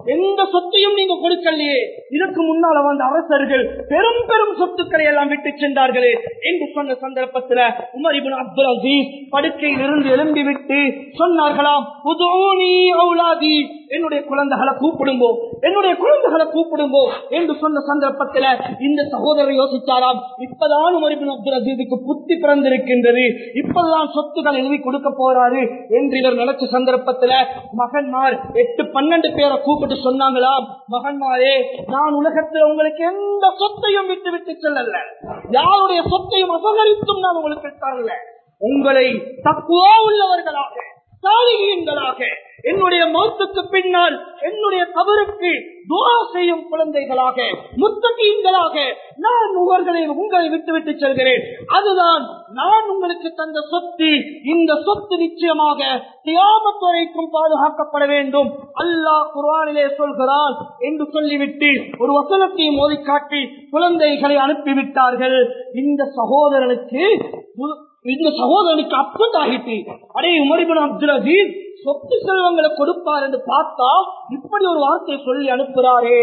எந்த சொத்தையும் நீங்க கொடுக்கலையே இதற்கு முன்னால வந்த அரசர்கள் பெரும் பெரும் சொத்துக்களை எல்லாம் விட்டு சென்றார்களே என்று சொன்ன சந்தர்ப்பத்தில் உமர் இப்னு அப்துல் அசீஸ் படுக்கையில் இருந்து எழும்பி விட்டு சொன்னார்களாம் "உதுஊனி அவுலாதி என்னுடைய குழந்தைகளை கூப்பிடுங்கோ என்னுடைய குழந்தைகளை கூப்பிடுங்கோ என்று சொன்ன சந்தர்ப்பத்தில் இந்த சகோதரர் யோசிச்சாராம் இப்பதான் உமர் இப்னு அப்துல் அசீதுக்கு புத்தி பிறந்திருக்கின்றது இப்பதான் சொத்துக்கள் எழுதி கொடுக்க போறாரு என்று இவர் நினைச்ச சந்தர்ப்பத்தில் மகன்மார் எட்டு பன்னெண்டு பேரை கூப்பிட்டு சொன்னாங்களாம் மகன்மாரே நான் உலகத்தில் உங்களுக்கு எந்த சொத்தையும் விட்டு விட்டு செல்லல யாருடைய சொத்தையும் அபகரித்தும் நான் உங்களுக்கு தரல உங்களை தக்குவா உள்ளவர்களாக சாலிகீன்களாக என்னுடைய மௌத்துக்கு பின்னால் என்னுடைய கபருக்கு துவா செய்யும் குழந்தைகளாக முத்தகீன்களாக நான் உங்களை உங்களை விட்டு விட்டு செல்கிறேன் அதுதான் நான் உங்களுக்கு தந்த சொத்து இந்த சொத்து நிச்சயமாக தியாமத் வரைக்கும் பாதுகாக்கப்பட வேண்டும் அல்லாஹ் குர்ஆனிலே சொல்கிறான் என்று சொல்லிவிட்டு ஒரு வசனத்தையும் மோதி காட்டி குழந்தைகளை அனுப்பிவிட்டார்கள் இந்த சகோதரனுக்கு மு- இந்த சகோதரனுக்கு அப்பத் ஆகிட்டு அடே உமரிபன் அப்துல் அசீஸ் சொத்து செல்வங்களை கொடுப்பார் என்று பார்த்தா இப்படி ஒரு வார்த்தையை சொல்லி அனுப்புறாரே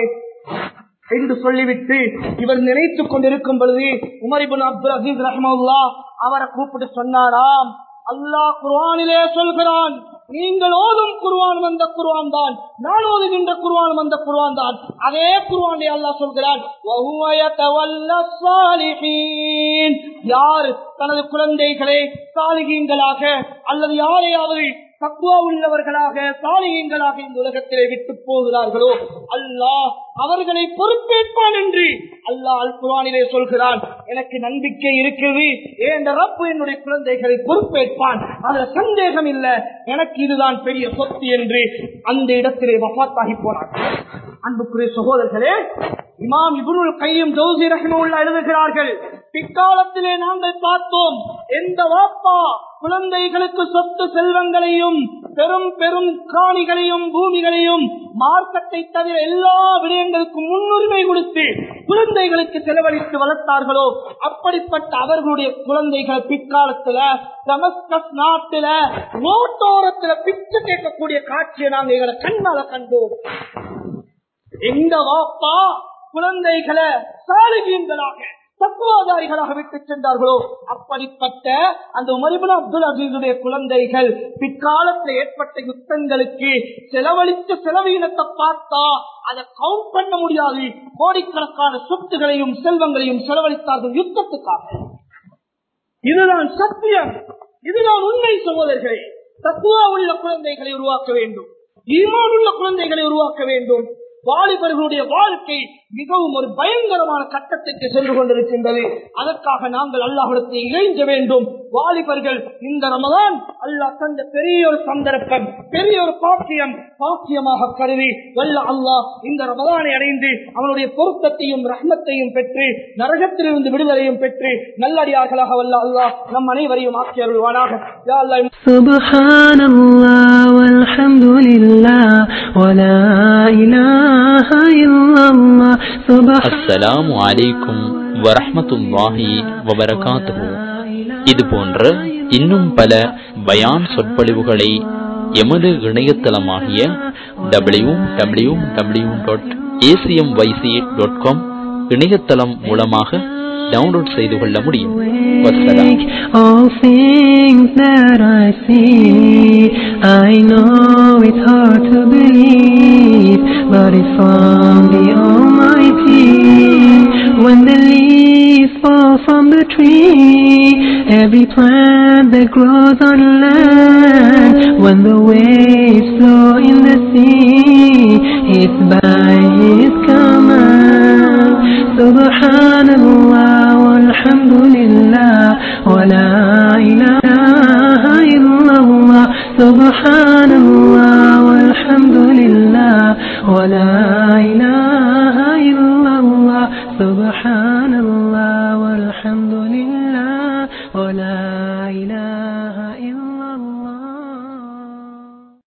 என்று சொல்லிவிட்டு இவர் நினைத்துக் கொண்டிருக்கும் பொழுது உமரிபுன் அப்துல் அசீஸ் ரஹ்மல்லா அவரை கூப்பிட்டு சொன்னாராம் அல்லாஹ் குர்ஆனிலே சொல்கிறான் நீங்கள் ஓதும் குர்ஆன் வந்த குர்ஆன் தான் நான் ஓதுகின்ற குர்ஆன் வந்த குர்ஆன் தான் அதே குர்ஆனை அல்லாஹ் சொல்கிறான் "வஹுவ யதவல்ல ஸாலிஹீன்." யார் தனது குழந்தைகளை சாலிகீன்களாக அல்லது யாரையாவது தக்குவா உள்ளவர்களாக சாலிகங்களாக இந்த உலகத்திலே விட்டு போகிறார்களோ அல்லாஹ் அவர்களை பொறுப்பேற்பான் என்று அல்லாஹ் அல் குரானிலே சொல்கிறான் எனக்கு நம்பிக்கை இருக்குது ஏன் ரப்பு என்னுடைய குழந்தைகளை பொறுப்பேற்பான் அதுல சந்தேகம் இல்ல எனக்கு இதுதான் பெரிய சொத்து என்று அந்த இடத்திலே வபாத்தாகி போனார் அன்புக்குரிய சகோதரர்களே இமாம் இபுருல் கையும் ஜோசி ரஹிமுல்லா எழுதுகிறார்கள் பிற்காலத்திலே நாங்கள் பார்த்தோம் எந்த வாப்பா குழந்தைகளுக்கு சொத்து செல்வங்களையும் பெரும் பெரும் காணிகளையும் பூமிகளையும் மார்க்கத்தை தவிர எல்லா விடயங்களுக்கும் முன்னுரிமை கொடுத்து குழந்தைகளுக்கு செலவழித்து வளர்த்தார்களோ அப்படிப்பட்ட அவர்களுடைய குழந்தைகள் பிற்காலத்துல டமஸ்கஸ் நாட்டுல ரோட்டோரத்துல பிச்சை கேட்கக்கூடிய காட்சியை நாங்க எங்களை கண்ணால கண்டோம் எந்த வாப்பா குழந்தைகளை சாலிகீன்களாக தத்துவாதாரிகளாக விட்டு சென்றார்களோ அப்படிப்பட்ட அந்த மரிபுல் அப்துல் அசீசுடைய குழந்தைகள் பிற்காலத்தில் ஏற்பட்ட யுத்தங்களுக்கு செலவழித்த செலவீனத்தை பார்த்தா அதை கவுண்ட் பண்ண முடியாது கோடிக்கணக்கான சொத்துகளையும் செல்வங்களையும் செலவழித்தார்கள் யுத்தத்துக்காக இதுதான் சத்தியம் இதுதான் உண்மை சகோதரர்களே தத்துவா உள்ள குழந்தைகளை உருவாக்க வேண்டும் ஈமான் உள்ள குழந்தைகளை உருவாக்க வேண்டும் வாலிபர்களுடைய வாழ்க்கை மிகவும் ஒரு பயங்கரமான கட்டத்திற்கு சென்று கொண்டிருக்கின்றது அதற்காக நாங்கள் அல்லாஹிடத்தை இணைஞ்ச வேண்டும் வாலிபர்கள் இந்த ரமதான் அல்லாஹ் தந்த பெரிய ஒரு சந்தர்ப்பம் பெரிய ஒரு பாக்கியம் பாக்கியமாக கருதி வல்ல அல்லாஹ் இந்த ரமதானை அடைந்து அவனுடைய பொருத்தத்தையும் ரஹ்மத்தையும் பெற்று நரகத்திலிருந்து விடுதலையும் பெற்று நல்லடியார்களாக வல்ல அல்லாஹ் நம் அனைவரையும் ஆக்கி அருள்வானாக யா அல்லாஹ் سبحان الله والحمد لله ولا إله إلا الله سبحان அஸ்ஸலாமு அலைக்கும் வரஹ்மத்துல்லாஹி வபரகாத்துஹு இது போன்ற இன்னும் பல பயான் சொற்பொழிவுகளை எமது இணையதளமாகிய W W W dot ACM YC dot com இணையதளம் மூலமாக டவுன்லோட் செய்து கொள்ள முடியும் வஸ்ஸலாம் All things that I see, I know it's hard to believe, but it's from the Almighty. When the leaves fall from the tree, every plant that grows on land, when the waves flow in the sea, it's by His command. Subhanallah walhamdulillah wa la ilaha